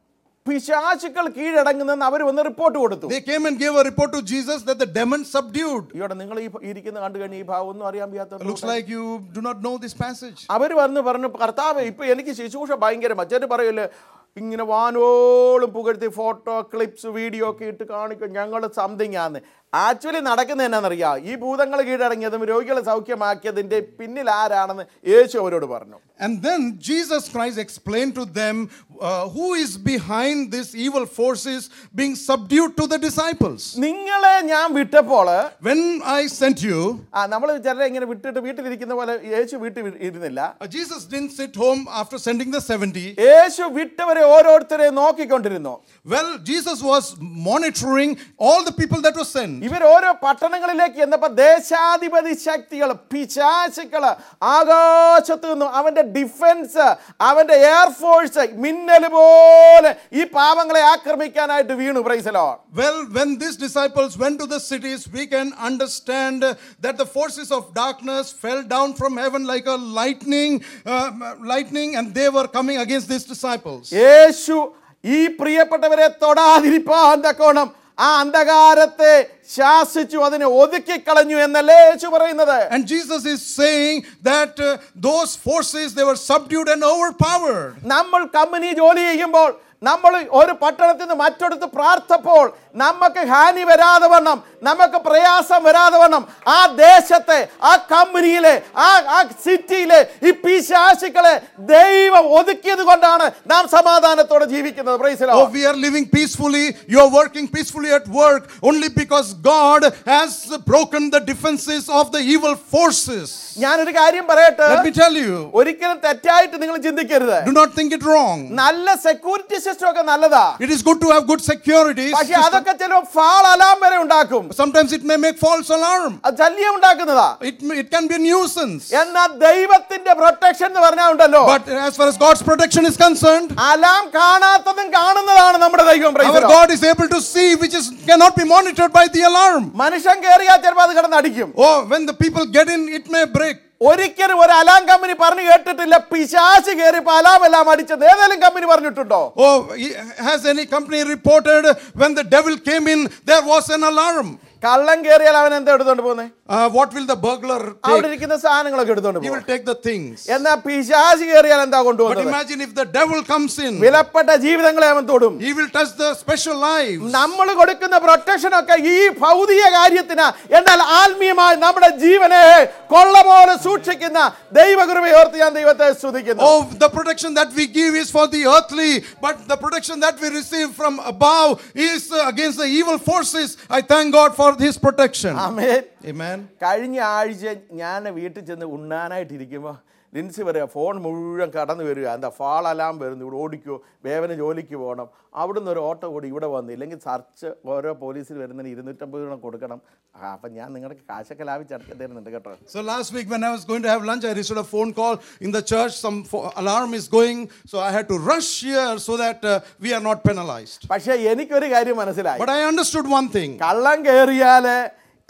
പിശാചുക്കൾ കീഴടങ്ങുന്നെന്ന് അവർ വന്ന് റിപ്പോർട്ട് കൊടുത്തു They came and gave a report to Jesus that the demons subdued. ഇവിടെ നിങ്ങൾ ഈ ഇരിക്കുന്ന കണ്ടു കഴിഞ്ഞ ഈ ഭാവം ഒന്നും അറിയാൻ Looks വയ്യാത്ത like you do not know this passage. അവർ വന്ന് പറഞ്ഞു കർത്താവ് ഇപ്പൊ എനിക്ക് ശുശ്രൂഷ ഭയങ്കര മറ്റൊരു പറയല് ഇങ്ങനെ വാനോളം പുകഴ്ത്തി ഫോട്ടോ ക്ലിപ്സ് വീഡിയോ ഒക്കെ ഇട്ട് കാണിക്കും ഞങ്ങൾ സംതിങ് ആണ് ആക്ച്വലി നടക്കുന്നത് എന്നാണെന്നറിയാം ഈ ഭൂതങ്ങൾ കീഴടങ്ങിയതും രോഗികളെ സൗഖ്യമാക്കിയതിന്റെ പിന്നിൽ ആരാണെന്ന് യേശു അവരോട് പറഞ്ഞു And then Jesus Christ explained to them uh, who is behind these evil forces being subdued to the disciples. നിങ്ങളെ ഞാൻ വിട്ടപ്പോൾ When I sent you, ആ നമ്മൾ ചിലരെ ഇങ്ങനെ വിട്ടിട്ട് വീട്ടിലിരിക്കുന്ന പോലെ യേശു വീട്ടിൽ വി- ഇരുന്നില്ല uh, Jesus didn't sit home after sending the 70. യേശു വിട്ടവരെ ഓരോരുത്തരെ നോക്കിക്കൊണ്ടിരുന്നു Well, Jesus was monitoring all the people that were sent. ഇവർ ഓരോ പട്ടണങ്ങളിലേക്ക് എന്നപ്പോ ദേശാധിപതി ശക്തികൾ പിശാചുക്കള് ആകാശത്ത് നിന്നും അവന്റെ ഡിഫൻസ് അവന്റെ എയർഫോഴ്സ് മിന്നൽ പോലെ ഈ പാവങ്ങളെ ആക്രമിക്കാനായിട്ട് വീണു പ്രൈസലോ Well, when these disciples went to the cities, we can understand uh, that the forces of darkness fell down from heaven like a lightning, uh, lightning, and they were coming against these disciples. യേശു ഈ പ്രിയപ്പെട്ടവരെ തൊടാതിരിപ്പാൻ തക്കോണം ആ അന്ധകാരത്തെ ശാസിച്ചു അതിനെ ഒതുക്കിക്കളഞ്ഞു എന്നല്ലേ യേശു പറയുന്നത് And Jesus is saying that uh, those forces they were subdued and overpowered. നമ്മൾ company ജോലി ചെയ്യുമ്പോൾ നമ്മൾ ഒരു പട്ടണത്തിൽ നിന്ന് മറ്റൊടുത്ത് പ്രാർത്ഥപ്പോൾ നമുക്ക് ഹാനി വരാതെ വണ്ണം നമുക്ക് പ്രയാസം വരാതെ വണ്ണം ആ ദേശത്തെ ആ കമ്പനിയിലെ ആ ആ സിറ്റിയിലെ ഈ പിശാശികളെ ദൈവം ഒതുക്കിയത് കൊണ്ടാണ് നാം സമാധാനത്തോടെ ജീവിക്കുന്നത് Praise the Lord. Oh, we are living peacefully. You are working peacefully at work only because God has broken the defenses of the evil forces. ഞാനൊരു കാര്യം പറയട്ടെ Let me tell you, ഒരിക്കലും തെറ്റായിട്ട് നിങ്ങൾ ചിന്തിക്കരുത് do not think it wrong. നല്ല security system ഒക്കെ നല്ലതാ It is good to have good security. പക്ഷെ അതൊക്കെ ചിലപ്പോൾ ഫാൾ അലാം വരെ ഉണ്ടാക്കും Sometimes it may make false alarm. അത് ശല്യം ഉണ്ടാക്കുന്നതാ It, may- it can be a nuisance. എന്നാൽ ദൈവത്തിന്റെ പ്രൊട്ടക്ഷൻ എന്ന് പറഞ്ഞാൽ ഉണ്ടല്ലോ But as far as God's protection is concerned, alarm കാണാത്തതും കാണുന്നതാണ് നമ്മുടെ ദൈവം Praise the our Lord. God is able to see which is cannot be monitored by the alarm. മനുഷ്യൻ കയറിയാൽ ചിലപ്പോൾ അത് കിടന്ന് അടിക്കും Oh, when the people get in, it may break. ഒരിക്കലും ഒരു അലാം കമ്പനി പറഞ്ഞു കേട്ടിട്ടില്ല പിശാശ് കയറിയപ്പോ അലാം എല്ലാം അടിച്ചത് ഏതെങ്കിലും കമ്പനി പറഞ്ഞിട്ടുണ്ടോ Oh, he- has any company reported when the devil came in, there was an alarm? കള്ളം കയറിയാൽ അവൻ എന്താ എടുത്തോണ്ട് പോകുന്നത് Uh, what will the burglar അവിടെ take? ഇരിക്കുന്ന സാധനങ്ങളൊക്കെ എടുത്തോണ്ട് He will പോകും take the things. എന്നാ പിശാശ് കയറിയാൽ എന്താ But കൊണ്ടുപോകുന്നത് imagine if the devil comes in, വിലപ്പെട്ട ജീവിതങ്ങളെ അവൻ തൊടും he will touch the special lives. നമ്മൾ കൊടുക്കുന്ന പ്രൊട്ടക്ഷൻ ഒക്കെ ഈ ഭൗതിക കാര്യത്തിനാ എന്നാൽ ആത്മീയമായി നമ്മുടെ ജീവനെ കൊള്ള പോലെ സൂക്ഷിക്കുന്ന ദൈവകൃപയോർത്ത് ഞാൻ ദൈവത്തെ സ്തുതിക്കുന്നു Oh, the protection that we give is for the earthly, but the protection that we receive from above is uh, against the evil forces. I thank God for His protection. Amen Amen. കഴിഞ്ഞ ആഴ്ച ഞാൻ വീട്ടിൽ ചെന്ന് ഉണ്ണാനായിട്ടിരിക്കുമ്പോൾ ലിൻസി പറയുക phone മുഴുവൻ കടന്നു വരിക എന്താ ഫാൾ അലാം വരുന്നു ഇവിടെ ഓടിക്കോ വേവന ജോലിക്ക് പോകണം അവിടുന്ന് ഒരു ഓട്ടോ ഓടി ഇവിടെ വന്നു ഇല്ലെങ്കിൽ സർച്ച് ഓരോ പോലീസിൽ വരുന്നതിന് ഇരുന്നൂറ്റമ്പത് രൂപ കൊടുക്കണം ആ, അപ്പം ഞാൻ നിങ്ങളുടെ കാശൊക്കെ ലാഭിച്ചടക്കി തരുന്നുണ്ട് കേട്ടോ So last week when I was going to have lunch, I received a phone call in the church. Some fo- alarm is going, so I had to rush here so that uh, we are not penalized. പക്ഷേ എനിക്കൊരു കാര്യം മനസ്സിലായി But I understood one thing. കള്ളം കയറിയാൽ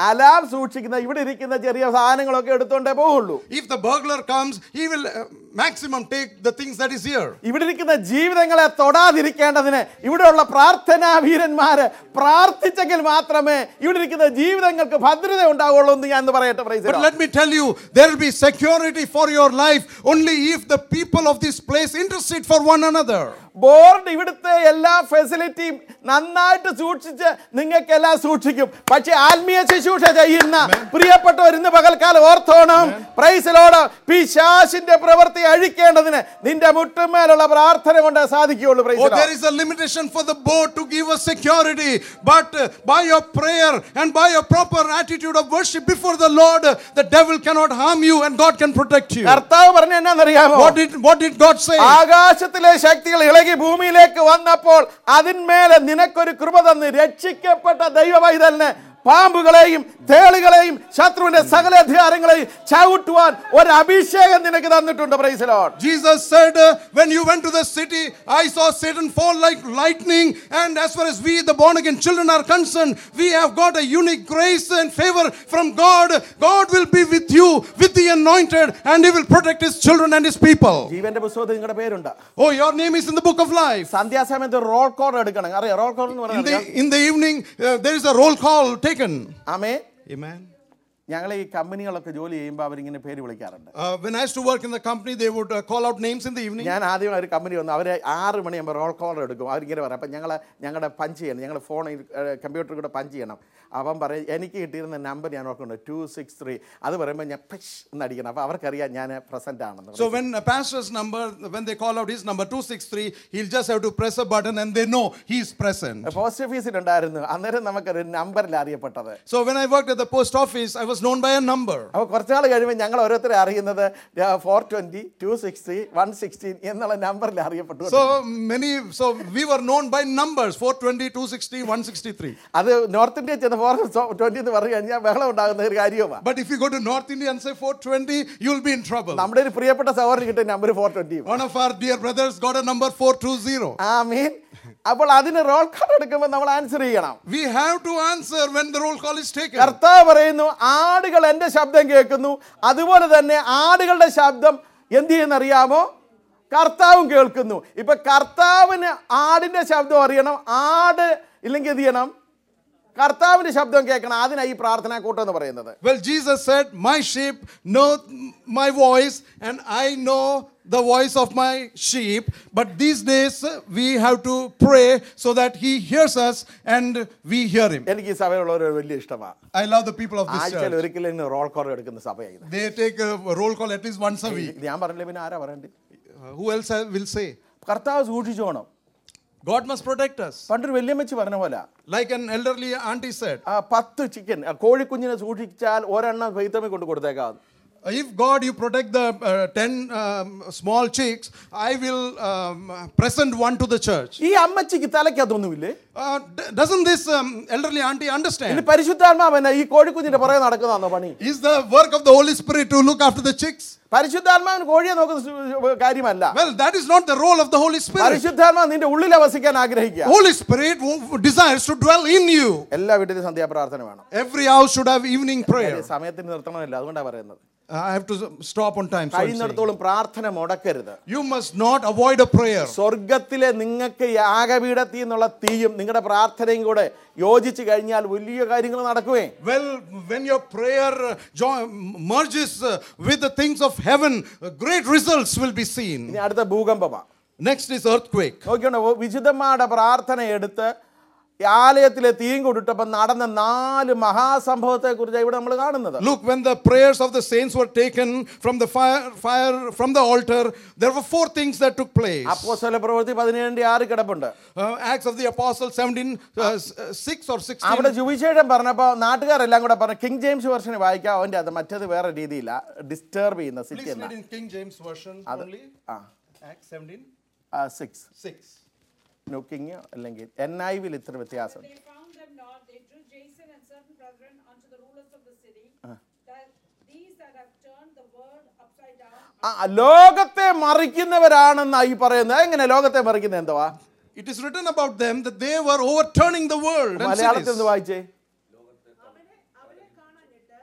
alarm സൂക്ഷിക്കുന്ന ഇവിടെ ഇരിക്കുന്ന ചെറിയ സാധനങ്ങളൊക്കെ എടുത്തോണ്ടേ പോവുള്ളൂ If the burglar comes, he will uh, maximum take the things that is here. ഇവിടെ ഇരിക്കുന്ന ജീവിതങ്ങളെ തൊടാതിരിക്കേണ്ടതിന് ഇവിടെയുള്ള പ്രാർത്ഥനാ വീരന്മാര് പ്രാർത്ഥിച്ചെങ്കിൽ മാത്രമേ ഇവിടെ ഇരിക്കുന്ന ജീവിതങ്ങൾക്ക് ഭദ്രത ഉണ്ടാവുള്ളൂ എന്ന് ഞാൻ ഇന്ന് പറയട്ടെ praise the But Lord. let me tell you, there will be security for your life only if the people of this place intercede for one another. Board ഇവിടുത്തെ എല്ലാ ഫെസിലിറ്റിയും നന്നായിട്ട് സൂക്ഷിച്ച് നിങ്ങൾക്ക് എല്ലാം സൂക്ഷിക്കും പക്ഷെ ആത്മീയ ശുശ്രൂഷ ചെയ്യുന്ന പ്രിയപ്പെട്ടവർ ഇന്ന് പകൽക്കാലം ഓർത്തോണം പ്രൈസിലോട് പിശാശിന്റെ പ്രവൃത്തി അഴിക്കേണ്ടതിന് നിന്റെ മുട്ടുമേലുള്ള പ്രാർത്ഥന കൊണ്ട് സാധിക്കുകയുള്ളൂ Oh, praise there is a limitation for the board to give us security, but uh, by your prayer and by your proper attitude of worship before the Lord, uh, the devil cannot harm you and God can protect you. കർത്താവ് പറഞ്ഞ എന്നാന്നറിയാമോ What did, what did God say? ആകാശത്തിലെ ശക്തികൾ ഇളകി ഭൂമിയിലേക്ക് വന്നപ്പോൾ അതിന്മേലെ നിനക്കൊരു കൃപ തന്ന് രക്ഷിക്കപ്പെട്ട ദൈവവൈതലിന് പാമ്പുകളെയും തേളുകളെയും ശത്രുവിന്റെ സകല അധികാരങ്ങളെയും ചവിട്ടുവാൻ ഒരു അഭിഷേകം നിനക്ക് തന്നിട്ടുണ്ട് പ്രൈസലോൺ Jesus said, uh, When you went to the city, I saw Satan fall like lightning. And as far as we, the born again children, are concerned, we have got a unique grace and favor from God. God will be with you, with the anointed, and He will protect His children and His people. ജീവന്റെ പുസ്തകത്തിൽ നിങ്ങളുടെ പേരുണ്ട് Oh, your name is in the book of life. സന്ധ്യാസമയത്ത് roll call എടുക്കണം അറിയാം roll call എന്ന് In പറയുന്നത് the, in the evening, uh, there is a roll call taken. ആമേ Amen. ഞങ്ങൾ ഈ കമ്പനികളൊക്കെ ജോലി ചെയ്യുമ്പോൾ അവരിങ്ങനെ പേര് വിളിക്കാറുണ്ട് Uh, when I used to work in the company, they would uh, call out names in the evening. ഞാൻ ആദ്യം ഒരു കമ്പനി വന്നു അവർ ആറ് മണിയാകുമ്പോൾ റോൾ കോൾ എടുക്കും അവരിങ്ങനെ പറയും അപ്പം ഞങ്ങൾ ഞങ്ങളുടെ പഞ്ച് ചെയ്യണം ഞങ്ങൾ ഫോണിൽ കമ്പ്യൂട്ടറിൽ കൂടെ പഞ്ച് ചെയ്യണം അവൻ പറയും എനിക്ക് കിട്ടിയിരുന്ന നമ്പർ ഞാൻ ഓർക്കുന്നുണ്ട് ടു സിക്സ് ത്രീ അത് പറയുമ്പോൾ ഞാൻ പിഷ് എന്ന് അടിക്കണം അപ്പോൾ അവർക്കറിയാം ഞാൻ പ്രസൻറ്റ് ആണെന്ന് So when a pastor's number, when they call out his number 263, he'll just have to press a button and they know he's present. Post ഓഫീസിലുണ്ടായിരുന്നു അന്നേരം നമുക്കൊരു നമ്പറിൽ അറിയപ്പെട്ടത് So when I worked at the post office, I was known by a number. അപ്പോൾ കുറച്ച് നാൾ കഴിയുമ്പോൾ ഞങ്ങൾ ഓരോരുത്തരെ അറിയുന്നത് four twenty two sixty one sixteen എന്നുള്ള നമ്പറിൽ അറിയപ്പെട്ടു So many, so we were known by numbers 420, 260, 163. അത് നോർത്ത് ഇന്ത്യ ചെന്ന് ഫോർ ട്വൻറ്റി എന്ന് പറഞ്ഞു കഴിഞ്ഞാൽ ബഹളം ഉണ്ടാകുന്ന ഒരു കാര്യമാണ് But if you go to North India and say 420, you'll be in trouble. നമ്മുടെ ഒരു പ്രിയപ്പെട്ട സഹോദരൻ കിട്ടിയ number four twenty One of our dear brothers got a number 420. ആ മീൻ അപ്പോൾ അതിന് റോൾ കോൾ എടുക്കുമ്പോൾ നമ്മൾ ആൻസർ ചെയ്യണം We have to answer when the roll call is taken. കർത്താവ് പറയുന്നു ആടുകൾ എൻ്റെ ശബ്ദം കേൾക്കുന്നു അതുപോലെ തന്നെ ആടുകളുടെ ശബ്ദം എന്ത് ചെയ്യുന്നറിയാമോ കർത്താവും കേൾക്കുന്നു ഇപ്പൊ കർത്താവിന് ആടിന്റെ ശബ്ദം അറിയണം ആട് ഇല്ലെങ്കിൽ എന്ത് ചെയ്യണം കർത്താവിന്റെ ശബ്ദം കേൾക്കണം അതിനാണ് ഈ പ്രാർത്ഥനാ കൂട്ടം എന്ന് പറയുന്നത് Well, Jesus said, My sheep know my voice, and I know the voice of my sheep. But these days, uh, we have to pray so that He hears us and we hear Him. എനിക്ക് ഈ സഭയുള്ളവർ വലിയ ഇഷ്ടമാണ് I love the people of this ആഴ്ചയിൽ church. ഒരിക്കലും roll call എടുക്കുന്ന സഭയായത് They take a roll call at least once a week. ഞാൻ പറഞ്ഞില്ല പിന്നെ ആരാ പറയണ്ടേ Uh, who else I will say? കർത്താവ് സൂക്ഷിച്ചോണം God must protect us. പണ്ടൊരു വല്യമ്മച്ചി പറഞ്ഞ പോലെ Like an elderly auntie said, ആ പത്ത് ചിക്കൻ കോഴിക്കുഞ്ഞിനെ സൂക്ഷിച്ചാൽ ഒരെണ്ണം ഫെയ്ത്തമ്മ കൊണ്ട് കൊടുത്തേക്കാം if God you protect the uh, 10 um, small chicks, I will um, present one to the church. ഈ അമ്മച്ചിക്ക് തലയ്ക്കകത്തൊന്നുമില്ലേ Uh, d- doesn't this um, elderly auntie ഇനി understand? പരിശുദ്ധാത്മാവെന്ന ഈ കോഴിക്കുഞ്ഞിന്റെ പുറകെ നടക്കുന്നതാണോ പണി Is the work of the Holy Spirit to look after the chicks? പരിശുദ്ധാത്മാവിന് കോഴിയെ നോക്കുന്ന സു- കാര്യമല്ല Well, that is not the role of the Holy Spirit. പരിശുദ്ധാത്മാവ് നിന്റെ ഉള്ളിൽ വസിക്കാൻ ആഗ്രഹിക്കുക Holy Spirit who desires to dwell in you. എല്ലാ വീട്ടിലും സന്ധ്യാപ്രാർത്ഥന വേണം Every house should have evening prayer. കാര്യം സമയത്തിന് നിർത്തണമല്ല അതുകൊണ്ടാണ് പറയുന്നത് I have to stop on time. so I'm saying. കഴിയുന്നിടത്തോളം പ്രാർത്ഥന മുടക്കരുത് You must not avoid a prayer. സ്വർഗത്തിലെ നിങ്ങൾക്ക് യാഗപീഠത്തിൽ നിന്നുള്ള തീയും നിങ്ങളുടെ പ്രാർത്ഥനയും കൂടെ യോജിച്ച് കഴിഞ്ഞാൽ വലിയ കാര്യങ്ങൾ നടക്കുവേ Well, when your prayer uh, jo- merges uh, with the things of heaven, uh, great results will be seen. ഇനി അടുത്ത ഭൂകമ്പമാണ് Next is earthquake. നോക്കിയോണ്ട് വിശുദ്ധന്മാരുടെ പ്രാർത്ഥന എടുത്ത് ആലയത്തിലെ തീയും കൊടുത്തപ്പോൾ നടന്ന നാല് മഹാസംഭവത്തെ കുറിച്ച് ഇവിടെ നമ്മൾ കാണുന്നത് Look, when the prayers of the saints were taken from the fire, fire from the altar, there were four things that took place. അപ്പോസ്തല പ്രവൃത്തി പതിനേഴിന്റെ ആറ് കിടപ്പുണ്ട് Uh, Acts of the Apostles 17, uh, s- uh, 6 or 16. അവിടെ സുവിശേഷം പറഞ്ഞപ്പോൾ നാട്ടുകാരെല്ലാം കൂടെ പറഞ്ഞു king James version വായിക്കാം അവൻ്റെ അത് മറ്റേത് വേറെ രീതിയില്ല ഡിസ്റ്റർബ് ചെയ്യുന്ന സിറ്റി Please എന്ന read in King James Version only. ആ Acts 17, സിക്സ് 6. നോക്കിങ് അല്ലെങ്കിൽ എൻ ഐ വിൽ ഇത്ര വ്യത്യാസം They found them not. They drew Jason and certain brethren unto the rulers of the city, that these that have turned the word upside down ആ ലോകത്തെ മറിക്കുന്നവരാണെന്നാ ഈ പറയുന്നത് എങ്ങനെ ലോകത്തെ മറിക്കുന്നത് എന്തുവാ It is written about them that they were overturning the world. and മലയാളത്തിൽ cities. എന്ത് വായിച്ചേ അവരെ അവരെ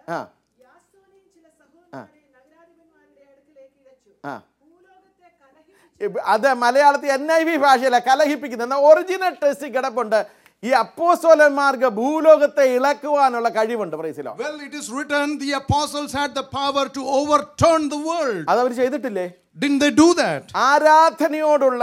ആ യാസോനെയും ചില സഹോദരന്മാരെയും നഗരാധിപന്മാരുടെ അടുക്കലേക്ക് ഇഴച്ചു ആ ഭൂലോകത്തെ കലഹിപ്പിച്ചു ഇപ്പ- അത് മലയാളത്തിൽ എൻ ഐ വി ഭാഷയില കലഹിപ്പിക്കുന്നത് എന്നാൽ ഒറിജിനൽ ടെസ്റ്റ് കിടപ്പുണ്ട് ഈ അപ്പോസ്തലന്മാർക്ക് ഭൂലോകത്തെ ഇളക്കുവാനുള്ള കഴിവുണ്ട് പ്രൈസിലോ Well, it is written the apostles had the power to overturn the world. അതവർ ചെയ്തിട്ടില്ലേ Didn't they do that? ആരാധനയോടുള്ള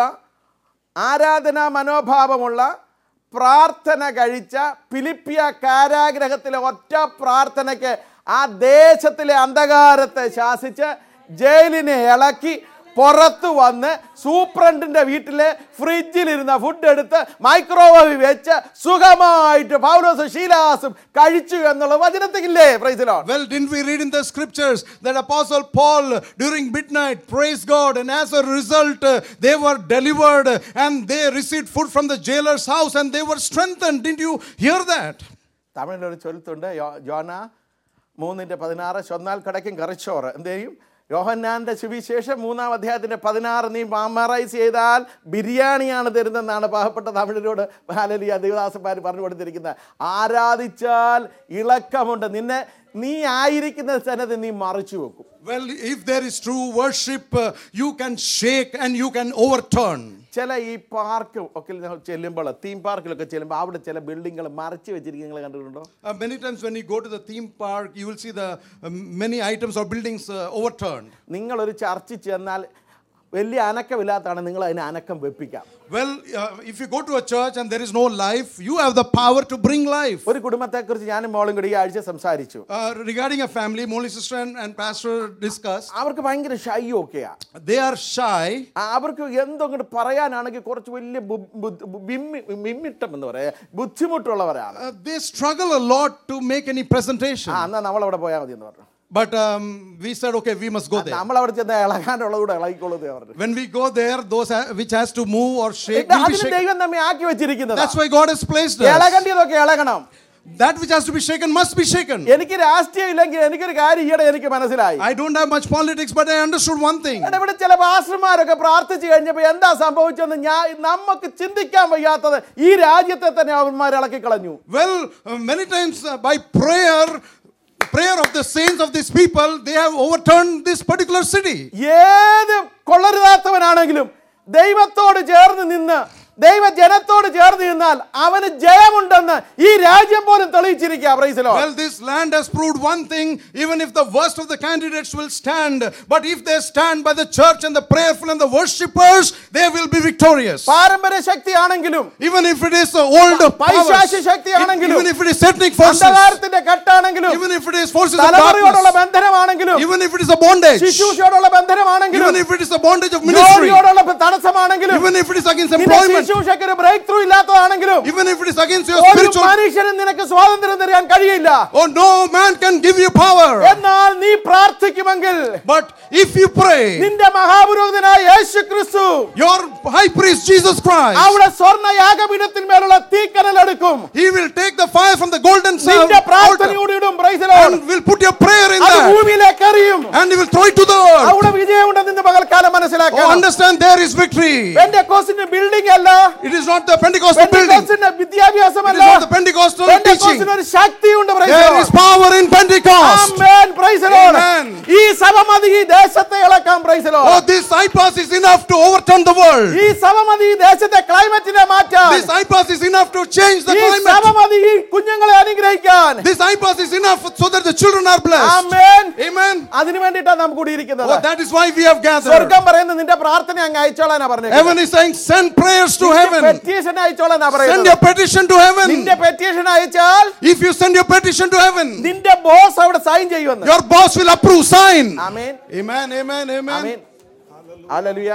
ആരാധനാ മനോഭാവമുള്ള പ്രാർത്ഥന കഴിച്ച ഫിലിപ്പിയ കാരാഗ്രഹത്തിലെ ഒറ്റ പ്രാർത്ഥനയ്ക്ക് ആ ദേശത്തിലെ അന്ധകാരത്തെ ശാസിച്ച് ജയിലിനെ ഇളക്കി പുറത്തു വന്ന് സൂപ്രണ്ടിന്റെ വീട്ടിലെ ഫ്രിഡ്ജിലിരുന്ന ഫുഡ് എടുത്ത് മൈക്രോവേവ് വെച്ച് സുഖമായിട്ട് പൗലോസും ശീലാസും കഴിച്ചു എന്നുള്ള വചനത്തില്ലേ പ്രൈസിലോ Well, didn't we read in the scriptures that Apostle Paul during midnight praised God and as a result uh, they were delivered and they received food from the jailer's house and they were strengthened? Didn't you hear that? തമിഴിലൊരു ചൊല്ലുണ്ട് യോ- യോന മൂന്നിൻ്റെ പതിനാറ് ചൊന്നാൽ കടയ്ക്കും കറിച്ചോറ് എന്ത് ചെയ്യും യോഹന്നാൻ്റെ സുവിശേഷം മൂന്നാം അധ്യായത്തിൻ്റെ പതിനാറ് നീ മാമറൈസ് ചെയ്താൽ ബിരിയാണിയാണ് തരുന്നതെന്നാണ് പാവപ്പെട്ട തമിഴരോട് ഹാലലിയ ദേവദാസന്മാർ പറഞ്ഞു കൊടുത്തിരിക്കുന്നത് ആരാധിച്ചാൽ ഇളക്കമുണ്ട് നിന്നെ നീ ആയിരിക്കുന്ന സ്ഥലത്ത് നീ മറിച്ചു വെക്കും Well, if there is true worship, uh, you can shake and you can overturn. ചില ഈ പാർക്ക് ഒക്കെ ചെല്ലുമ്പോൾ തീം പാർക്കിലൊക്കെ ചെല്ലുമ്പോൾ അവിടെ ചില ബിൽഡിങ്ങുകൾ മറച്ചു വെച്ചിരിക്കുന്നത് നിങ്ങൾ കണ്ടിട്ടുണ്ടോ Uh, many times when you go to the theme park, you will see the um, many items or buildings uh, overturned. നിങ്ങളൊരു ചർച്ചിൽ ചെന്നാൽ വലിയ അനക്കമില്ലാത്തതാണ് നിങ്ങൾ അതിനെ അനക്കം വെപ്പിക്കാം Well, uh, if you go to a church and there is no life, you have the power to bring life. ഒരു കുടുംബത്തെക്കുറിച്ച് ഞാനും മോളും കൂടി ഈ ആഴ്ച സംസാരിച്ചു Uh, regarding a family, Molly sister and, and pastor discussed. അവർക്ക് ഭയങ്കര ഷൈയും ഒക്കെയാ They are shy. ആ, അവർക്ക് എന്തെങ്കിലും പറയാനാണെങ്കിൽ കുറച്ച് വലിയ ബു- ബു- ബിമ്മി ബിമ്മിട്ടം എന്ന് പറയാ ബുദ്ധിമുട്ടുള്ളവരാണ് Uh, they struggle a lot to make any presentation. ആ എന്നാ നമ്മൾ അവിടെ പോയാൽ മതി എന്ന് പറഞ്ഞു But um, we said, okay, we must go there. നമ്മൾ അവിടെ ചെന്ന് ഇളകാനുള്ളത് കൂടെ ഇളകിക്കൊള്ളുന്നത് പറഞ്ഞു When we go there, those ha- which has to move or shake, ഇത് will be അതിന് shaken. ദൈവം നമ്മെ ആക്കി വെച്ചിരിക്കുന്നത് That's why God has placed us. ഇളകേണ്ടതൊക്കെ ഇളകണം That which has to be shaken must be shaken. എനിക്ക് രാഷ്ട്രീയം ഇല്ലെങ്കിൽ എനിക്കൊരു കാര്യം ഈയിടെ എനിക്ക് മനസ്സിലായി I don't have much politics, but I understood one thing. എടാ, ഇവിടെ ചില പാസ്റ്റർമാരൊക്കെ പ്രാർത്ഥിച്ചു കഴിഞ്ഞപ്പോൾ എന്താ സംഭവിച്ചെന്ന് ഞാൻ നമുക്ക് ചിന്തിക്കാൻ വയ്യാത്തത് ഈ രാജ്യത്തെ തന്നെ അവന്മാർ ഇളക്കി കളഞ്ഞു Well, uh, many times uh, by prayer, prayer of the saints of these people, they have overturned this particular city. ഏത് കൊള്ളരുതാത്തവനാണെങ്കിലും ദൈവത്തോട് ചേർന്ന് നിന്ന് ദൈവജനത്തോട് ചേർന്ന് നിന്നാൽ അവന് ജയമുണ്ടെന്ന് ഈ രാജ്യം പോലും തെളിയിച്ചിരിക്കുക പ്രൈസലോ Well, this land has proved one thing even if the worst of the candidates will stand, but if they stand by the church and the prayerful and the worshippers, they will be victorious. പാരമ്പര്യ ശക്തിയാണെങ്കിലും Even if it is uh, old powers, പൈശാചി ശക്തിയാണെങ്കിലും even if it is ethnic forces, അന്ധകാരത്തിന്റെ കെട്ടാണെങ്കിലും even if it is forces of തലമുറയോടുള്ള darkness, ബന്ധനമാണെങ്കിലും even if it is a bondage, ശുശ്രൂഷയോടുള്ള ബന്ധനമാണെങ്കിലും even if it is a bondage of ministry, ജോലിയോടുള്ള തടസ്സമാണെങ്കിലും even if it is against നിന്റെ employment, ശുശ്രൂഷയ്ക്ക് ഒരു break through ഇല്ലാത്തതാണെങ്കിലും even if it is against your ഒരു spiritual, മനുഷ്യനും നിനക്ക് സ്വാതന്ത്ര്യം തരാൻ കഴിയില്ല oh no man can give you power. എന്നാൽ നീ പ്രാർത്ഥിക്കുമെങ്കിൽ But if you pray, നിന്റെ മഹാപുരോഹിതനായ യേശു ക്രിസ്തു your high priest Jesus Christ, അവിടെ സ്വർണ്ണ യാഗപീഠത്തിന്മേലുള്ള തീക്കനൽ എടുക്കും he will take the fire from the golden നിന്റെ altar പ്രാർത്ഥനയോട് ഇടും praise the Lord. and will put your prayer in അത് that ഭൂമിയിലേക്ക് എറിയും and he will throw it to the earth. അവിടെ വിജയമുണ്ടെന്ന് ഇന്ന് പകൽക്കാലം Oh, മനസ്സിലാക്കണം understand there is victory. പെന്തക്കോസ്തിന്റെ ബിൽഡിംഗ് അല്ല It is not the Pentecostal building. പെന്തക്കോസ്തിന്റെ It വിദ്യാഭ്യാസമല്ല is not the Pentecostal teaching. പെന്തക്കോസ്തിന് ഒരു ശക്തിയുണ്ട് praise the There Lord. is power in Pentecost. Amen, praise the Lord. Amen. ഈ സഭ മതി ഈ ദേശത്തെ ഇളക്കാം praise the Lord. Oh, this iPass is enough to overturn the world. ഈ സഭ മതി ഈ ദേശത്തെ ക്ലൈമറ്റിനെ മാറ്റാൻ This iPass is enough to change the ഈ സഭ climate. മതി ഈ കുഞ്ഞുങ്ങളെ അനുഗ്രഹിക്കാൻ This iPass is enough so that the children are blessed. Amen Amen. അതിനു വേണ്ടിയിട്ടാണ് നാം കൂടിയിരിക്കുന്നത് Oh, that is why we have gathered. സ്വർഗം പറയുന്നത് നിന്റെ പ്രാർത്ഥന അങ്ങ് അയച്ചോളാനാ പറഞ്ഞത് Heaven is saying, send prayers to heaven. Petition അയച്ചോളാനാ Send പറയുന്നത് your petition to heaven. നിന്റെ പെറ്റീഷൻ അയച്ചാൽ If you send your petition to heaven, നിന്റെ ബോസ് അവിടെ സൈൻ ചെയ്യുമെന്ന് your boss will approve, sign. ആമേൻ Amen, amen, amen. ആമേൻ ഹല്ലേലൂയ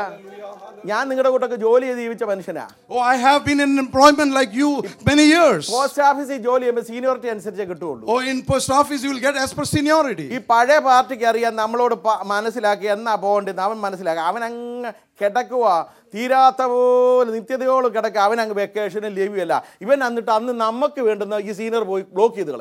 ഞാൻ നിങ്ങളുടെ കൂട്ടൊക്കെ ജോലി ചെയ്ത് ജീവിച്ച മനുഷ്യനാ Oh, I have been in employment like you many years. Post ഓഫീസിൽ ജോലി ചെയ്യുമ്പോൾ സീനിയോറിറ്റി അനുസരിച്ചേ കിട്ടുള്ളൂ Oh, in post office, you will get as per seniority. ഈ പഴയ പാർട്ടിക്ക് അറിയാൻ നമ്മളോട് പ- മനസ്സിലാക്കി എന്നാ പോകേണ്ടത് അവൻ മനസ്സിലാക്കി അവൻ അങ്ങ് കിടക്കുക തീരാത്ത പോലെ നിത്യതയോട് കിടക്കുക അവൻ അങ്ങ് വെക്കേഷനും ലീവിയല്ല ഇവൻ എന്നിട്ട് അന്ന് നമുക്ക് വേണ്ടുന്ന ഈ സീനിയർ പോയി ബ്ലോക്ക് ചെയ്ത് കളയും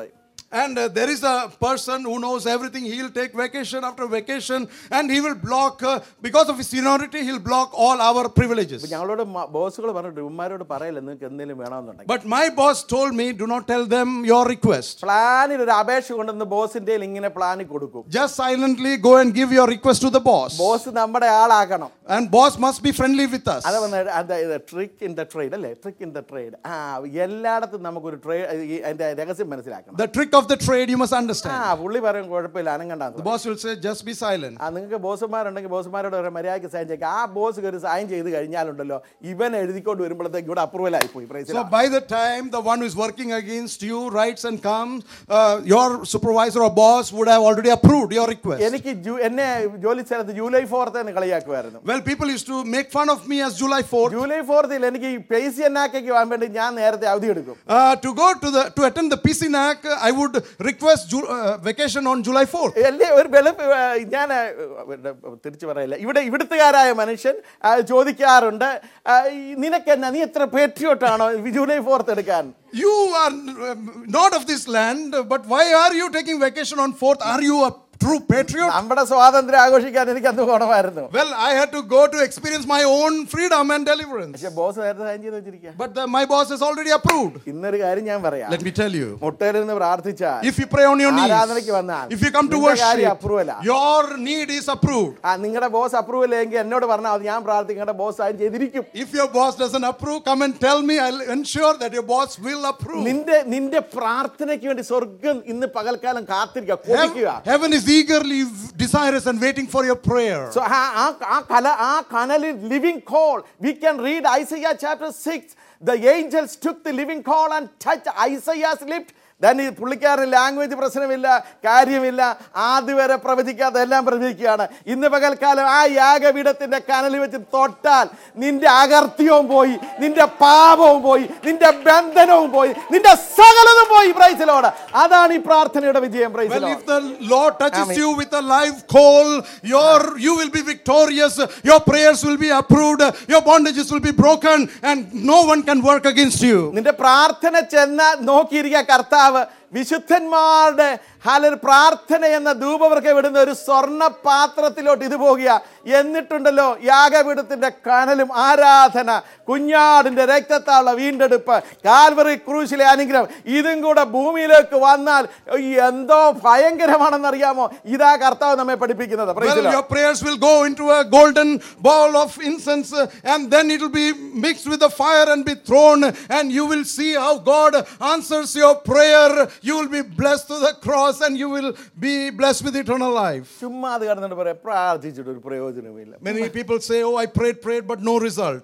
And uh, there is a person who knows everything. He'll take vacation after vacation and he will block, uh, because of his seniority, he'll block all our privileges. ഇപ്പൊ ഞങ്ങളോട് ബോസുകൾ പറഞ്ഞിട്ട് ഉമ്മാരോട് പറയില്ല നിങ്ങൾക്ക് എന്തെങ്കിലും വേണമെന്നുണ്ടെങ്കിൽ But my boss told me, do not tell them your request. പ്ലാനിൽ ഒരു അപേക്ഷ കൊണ്ടുവന്ന് ബോസിന്റെ ഇങ്ങനെ പ്ലാനിൽ കൊടുക്കും Just silently go and give your request to the boss. Boss നമ്മുടെ ആളാക്കണം And boss must be friendly with us. അത് വന്ന് ട്രിക്ക് ഇൻ ദ ട്രേഡ് അല്ലേ ട്രിക്ക് ഇൻ ദ ട്രേഡ് ആ എല്ലായിടത്തും നമുക്കൊരു ട്രേഡ് അതിന്റെ രഹസ്യം മനസ്സിലാക്കണം The trick of the trade you must ആ understand. പുള്ളി പറയും കുഴപ്പമില്ല അനങ്ങണ്ടാന്ന് The boss will say, just be silent. ആ നിങ്ങൾക്ക് ബോസുമാരുണ്ടെങ്കിൽ ബോസുമാരോട് ഒരു മര്യാദയ്ക്ക് സൈൻ ചെയ്യും ആ ബോസ് കയറി സൈൻ ചെയ്ത് കഴിഞ്ഞാലുണ്ടല്ലോ ഇവൻ എഴുതിക്കൊണ്ട് വരുമ്പോഴത്തേക്ക് ഇവിടെ അപ്രൂവൽ ആയിപ്പോയി So പ്രൈസിലാണ് by the time the one who is working against you writes and comes, uh, your supervisor or boss would have already approved your request. എനിക്ക് ജൂ- എന്നെ ജോലി സ്ഥലത്ത് ജൂലൈ ഫോർത്ത് എന്ന് കളിയാക്കുമായിരുന്നു Well, people used to make fun of me as July 4th. July ഫോർത്തിൽ എനിക്ക് ഈ പേസി എന്നാക്കേക്ക് പോകാൻ വേണ്ടി ഞാൻ നേരത്തെ അവധി എടുക്കും Uh, to go to the to attend the PCNAC, uh, I would request Ju- uh, vacation on July 4th. എല്ലേ ഒരു വെളുപ്പ് ആ, ഞാൻ ആ, ഇവിടെ തിരിച്ചു പറയില്ല ഇവിടെ ഇവിടുത്തുകാരായ മനുഷ്യൻ ആ, ചോദിക്കാറുണ്ട് ആ, ഈ നിനക്കെന്നാ നീ എത്ര പേട്രിയോട്ടാണോ ജൂലൈ ഫോർത്ത് എടുക്കാൻ You are uh, not of this land, but why are you taking vacation on 4th? Are you a true patriot? നമ്മുടെ സ്വാതന്ത്ര്യം ആഘോഷിക്കാൻ എനിക്ക് അന്ന് പോകണമായിരുന്നു Well, I had to go to experience my own freedom and deliverance. പക്ഷെ boss നേരത്തെ sign ചെയ്ത് വെച്ചിരിക്കുക But the, my boss has already approved. ഇന്നൊരു കാര്യം ഞാൻ പറയാം Let me tell you. മുട്ടയിൽ നിന്ന് പ്രാർത്ഥിച്ചാൽ If you pray on your ആരാധനയ്ക്ക് knees, വന്നാൽ if you come to നിന്റെ കാര്യം worship, approval ആ. your need is approved. ആ നിങ്ങളുടെ ബോസ് അപ്രൂവൽ എങ്കിൽ എന്നോട് പറഞ്ഞാൽ അത് ഞാൻ പ്രാർത്ഥിക്കേണ്ട ബോസ് സൈൻ ചെയ്തിരിക്കും If your boss doesn't approve, come and tell me. I'll ensure that your boss will approve. നിന്റെ നിന്റെ പ്രാർത്ഥനയ്ക്ക് വേണ്ടി സ്വർഗം ഇന്ന് പകൽക്കാലം കാത്തിരിക്കുക Heav- കൊതിക്കുക Heaven is eagerly desirous and waiting for your prayer. So ആ ആ- ആ കല ആ കനലിൽ living coal we can read Isaiah chapter six the angels took the living coal and touch Isaiah's lift then ഈ പുള്ളിക്കാരന് ലാംഗ്വേജ് പ്രശ്നമില്ല കാര്യമില്ല ആദ്യ വരെ പ്രവചിക്കാതെ എല്ലാം പ്രവചിക്കുകയാണ് ഇന്ന് പകൽക്കാലം ആ യാഗപീഠത്തിന്റെ കനൽ വെച്ച് തൊട്ടാൽ നിന്റെ അകർത്യവും പോയി നിന്റെ പാപവും പോയി നിന്റെ ബന്ധനവും പോയി നിന്റെ സകലതും പോയി പ്രൈസിലോട് അതാണ് ഈ പ്രാർത്ഥനയുടെ വിജയം Well, പ്രൈസിലോട് if the Lord touches Amen. you with a live coal, your you will be victorious. Your prayers will be approved. Your bondages will be broken, and no one can work against you. നിന്റെ പ്രാർത്ഥന ചെന്ന നോക്കിയിരിക്കുക കർത്താവ് വിശുദ്ധന്മാരുടെ ഹാലൊരു പ്രാർത്ഥന എന്ന ധൂപവർക്ക് വിടുന്ന ഒരു സ്വർണ്ണ പാത്രത്തിലോട്ട് ഇത് പോകുക എന്നിട്ടുണ്ടല്ലോ യാഗപീഠത്തിന്റെ കനലും ആരാധന കുഞ്ഞാടിന്റെ രക്തത്താളുള്ള വീണ്ടെടുപ്പ് കാൽവറി ക്രൂശിലെ അനുഗ്രഹം ഇതും കൂടെ ഭൂമിയിലേക്ക് വന്നാൽ എന്തോ ഭയങ്കരമാണെന്നറിയാമോ ഇതാ കർത്താവ് നമ്മെ പഠിപ്പിക്കുന്നത് Praise the Well, Lord. your prayers will go into a golden ball of incense, uh, and then it will be mixed with the fire and be thrown, and you will see how God answers your prayer. You will be blessed to the cross, and you will be blessed with eternal life. ചുമ്മാ അത് കിടന്നിട്ട് പറയാം പ്രാർത്ഥിച്ചിട്ട് ഒരു പ്രയോജനവുമില്ല Many people say, "Oh, I prayed, prayed, but no result."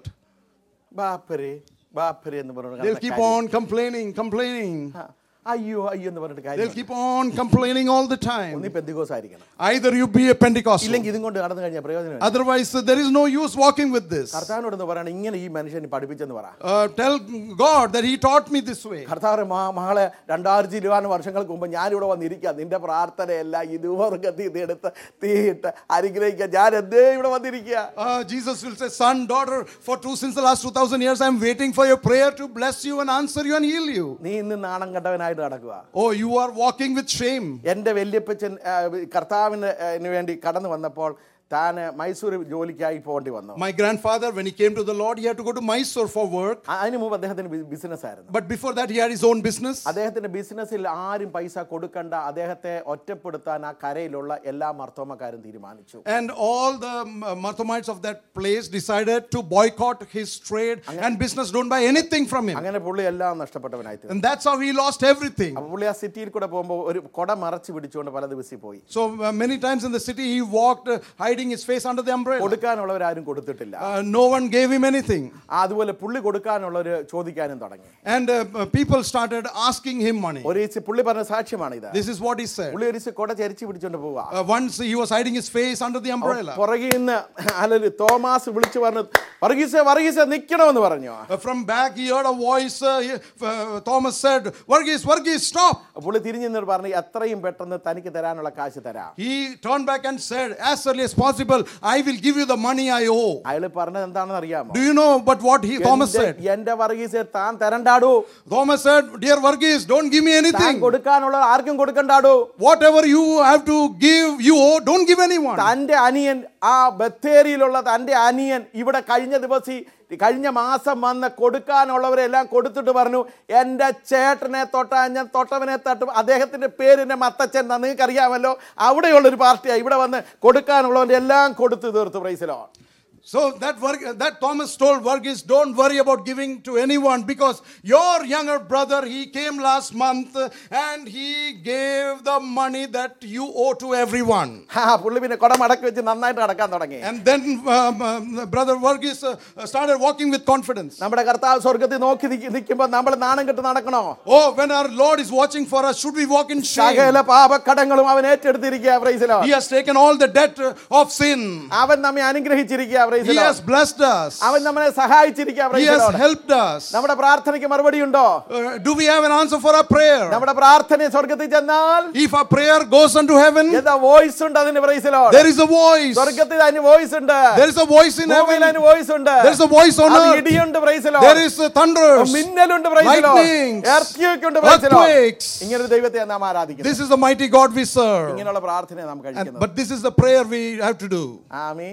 ബാപ്പരെ ബാപ്പരെ എന്ന് പറഞ്ഞു They'll keep on complaining, complaining. അയ്യോ അയ്യോ എന്ന് പറഞ്ഞിട്ട് They'll കാര്യം keep on complaining all the time. ഒന്നി പെന്തികോസ് ആയിരിക്കണം Either you be a Pentecostal, ഇല്ലെങ്കിൽ ഇതും കൊണ്ട് കടന്നു കഴിഞ്ഞാൽ പ്രയോജനം otherwise uh, there is no use walking with this. കർത്താവിനോട് എന്ന് പറയണം ഇങ്ങനെ ഈ മനുഷ്യന് പഠിപ്പിച്ചെന്ന് പറ Uh, tell God that He taught me this way. കർത്താവ് മ- മകളെ രണ്ടായിരത്തി ഇരുപത് വർഷങ്ങൾക്ക് മുമ്പ് ഞാനിവിടെ വന്നിരിക്കുക നിന്റെ പ്രാർത്ഥനയല്ല ഇതുവർഗത്തിൽ ഇത് എടുത്ത് തീയിട്ട് അനുഗ്രഹിക്കുക ഞാൻ എന്തേ ഇവിടെ വന്നിരിക്കുക Uh, Jesus will say, Son, daughter, for two since the last 2000 years, I'm waiting for your prayer to bless you and answer you and heal you. നീ ഇന്ന് നാണം കണ്ടവനായിട്ട് നടക്കുക Oh, you are walking with shame. എൻ്റെ വല്യപ്പച്ചൻ ആ, കർത്താവിന് ആ, ന് വേണ്ടി കടന്നു വന്നപ്പോൾ താൻ മൈസൂർ ജോലിക്കായി പോകേണ്ടി വന്നു My grandfather, when he came to the Lord, he had to go to Mysore for work. ആ- അതിന് മുമ്പ് അദ്ദേഹത്തിന് ബിസിനസ് ആയിരുന്നു But before that, he had his own business. അദ്ദേഹത്തിന്റെ ബിസിനസ്സിൽ ആരും പൈസ കൊടുക്കണ്ട അദ്ദേഹത്തെ ഒറ്റപ്പെടുത്താൻ ആ കരയിലുള്ള എല്ലാ മർത്തോമക്കാരും തീരുമാനിച്ചു And all the um, Marthomites of that place decided to boycott his trade and business. Don't buy anything from him. അങ്ങനെ പുള്ളി എല്ലാം നഷ്ടപ്പെട്ടവനായി തീർന്നു And that's how he lost everything. അപ്പൊ പുള്ളി ആ സിറ്റിയിൽ കൂടെ പോകുമ്പോൾ ഒരു കൊട മറച്ച് പിടിച്ചുകൊണ്ട് പല ദിവസം പോയി So uh, many times in the city, he walked uh, hiding his face under the umbrella. കൊടുക്കാനുള്ളവരാരും കൊടുത്തിട്ടില്ല Uh, no one gave him anything. ആ, അതുപോലെ പുള്ളി കൊടുക്കാനുള്ളവർ ചോദിക്കാനും തുടങ്ങി And uh, uh, people started asking him money. ഒരു ഈച്ച് പുള്ളി പറഞ്ഞ സാക്ഷ്യമാണ് ഇത് This is what he said. പുള്ളി ഒരു ഈച്ച് കൊട ചരിച്ച് പിടിച്ചോണ്ട് പോവാ Uh, once he was hiding his face under the umbrella. പുറകിൽ നിന്ന് അല്ലെങ്കിൽ തോമാസ് വിളിച്ചു പറഞ്ഞു വർഗീസ വർഗീസ നിൽക്കണമെന്ന് പറഞ്ഞു Uh, from back, he heard a voice. Uh, he- uh, Thomas said, Varghese, Varghese, stop. പുള്ളി തിരിഞ്ഞു നിന്നിട്ട് പറഞ്ഞു എത്രയും പെട്ടെന്ന് തനിക്ക് തരാനുള്ള കാശ് തരാം He turned back and said, as early as possible, I will give you the money I owe. അയാൾ പറഞ്ഞത് എന്താണെന്ന് അറിയാമോ Do you know but what he Thomas എന്റെ- said? എന്റെ വർഗീസ് താൻ തരണ്ടാടൂ Thomas said, Dear Varghese, don't give me താൻ anything. കൊടുക്കാനുള്ള ആർക്കും കൊടുക്കണ്ടാടൂ Whatever you have to give, you owe, don't give anyone. തന്റെ അനിയൻ ആ ബത്തേരിയിലുള്ള തന്റെ അനിയൻ ഇവിടെ കഴിഞ്ഞ ദിവസം ഈ കഴിഞ്ഞ മാസം വന്ന് കൊടുക്കാനുള്ളവരെല്ലാം കൊടുത്തിട്ട് പറഞ്ഞു എൻ്റെ ചേട്ടനെ തൊട്ടാ ഞാൻ തൊട്ടവനെ തട്ടും അദ്ദേഹത്തിൻ്റെ പേരിൻ്റെ മത്തച്ഛൻ എന്നാ നിങ്ങൾക്ക് അറിയാമല്ലോ അവിടെയുള്ളൊരു പാർട്ടിയാണ് ഇവിടെ വന്ന് കൊടുക്കാനുള്ളവൻ്റെ എല്ലാം കൊടുത്തു തീർത്തു പ്രൈസിലോ So that Varg- that Thomas told Varghese, don't worry about giving to anyone because your younger brother he came last month and he gave the money that you owe to everyone. ആ പുള്ളി പിന്നെ കുടം അടക്കി വെച്ച് നന്നായിട്ട് നടക്കാൻ തുടങ്ങി And then um, um, brother Varghese uh, started walking with confidence. നമ്മുടെ കർത്താവ് സ്വർഗത്തിൽ നോക്കി നിൽക്കുമ്പോൾ നമ്മൾ നാണം കെട്ട് നടക്കണോ Oh, when our Lord is watching for us, should we walk in shame? സകല പാപക്കടങ്ങളും അവൻ ഏറ്റെടുത്തിരിക്കുക പ്രൈസിലോ He has taken all the debt uh, of sin. അവൻ നമ്മെ അനുഗ്രഹിച്ചിരിക്കുക He പ്രൈസിലോ has blessed us. അവൻ നമ്മളെ സഹായിച്ചിരിക്കുക He പ്രൈസിലോ has helped us. നമ്മുടെ പ്രാർത്ഥനയ്ക്ക് മറുപടി ഉണ്ടോ Uh, do we have an answer for our prayer? നമ്മുടെ പ്രാർത്ഥന സ്വർഗത്തിൽ ചെന്നാൽ If our prayer goes unto heaven, എന്താ വോയിസ് ഉണ്ട് അതിന് പ്രൈസിലോ there is a voice. സ്വർഗത്തിൽ അതിന് വോയിസ് ഉണ്ട് There is a voice in ഭൂമിയിൽ heaven. അതിന് വോയിസ് ഉണ്ട് There is a voice on അത് earth. ഇടിയുണ്ട് പ്രൈസിലോ There is uh, thunders. മിന്നലുണ്ട് പ്രൈസിലോ lightnings, എർത്തിയൊക്കെ ഉണ്ട് പ്രൈസിലോ earthquakes. ഇങ്ങനെ ഒരു ദൈവത്തെ നാം ആരാധിക്കുന്നു This is the mighty God we serve. ഇങ്ങനെയുള്ള പ്രാർത്ഥന നാം And, കഴിക്കുന്നു but this is the prayer we have to do. Amin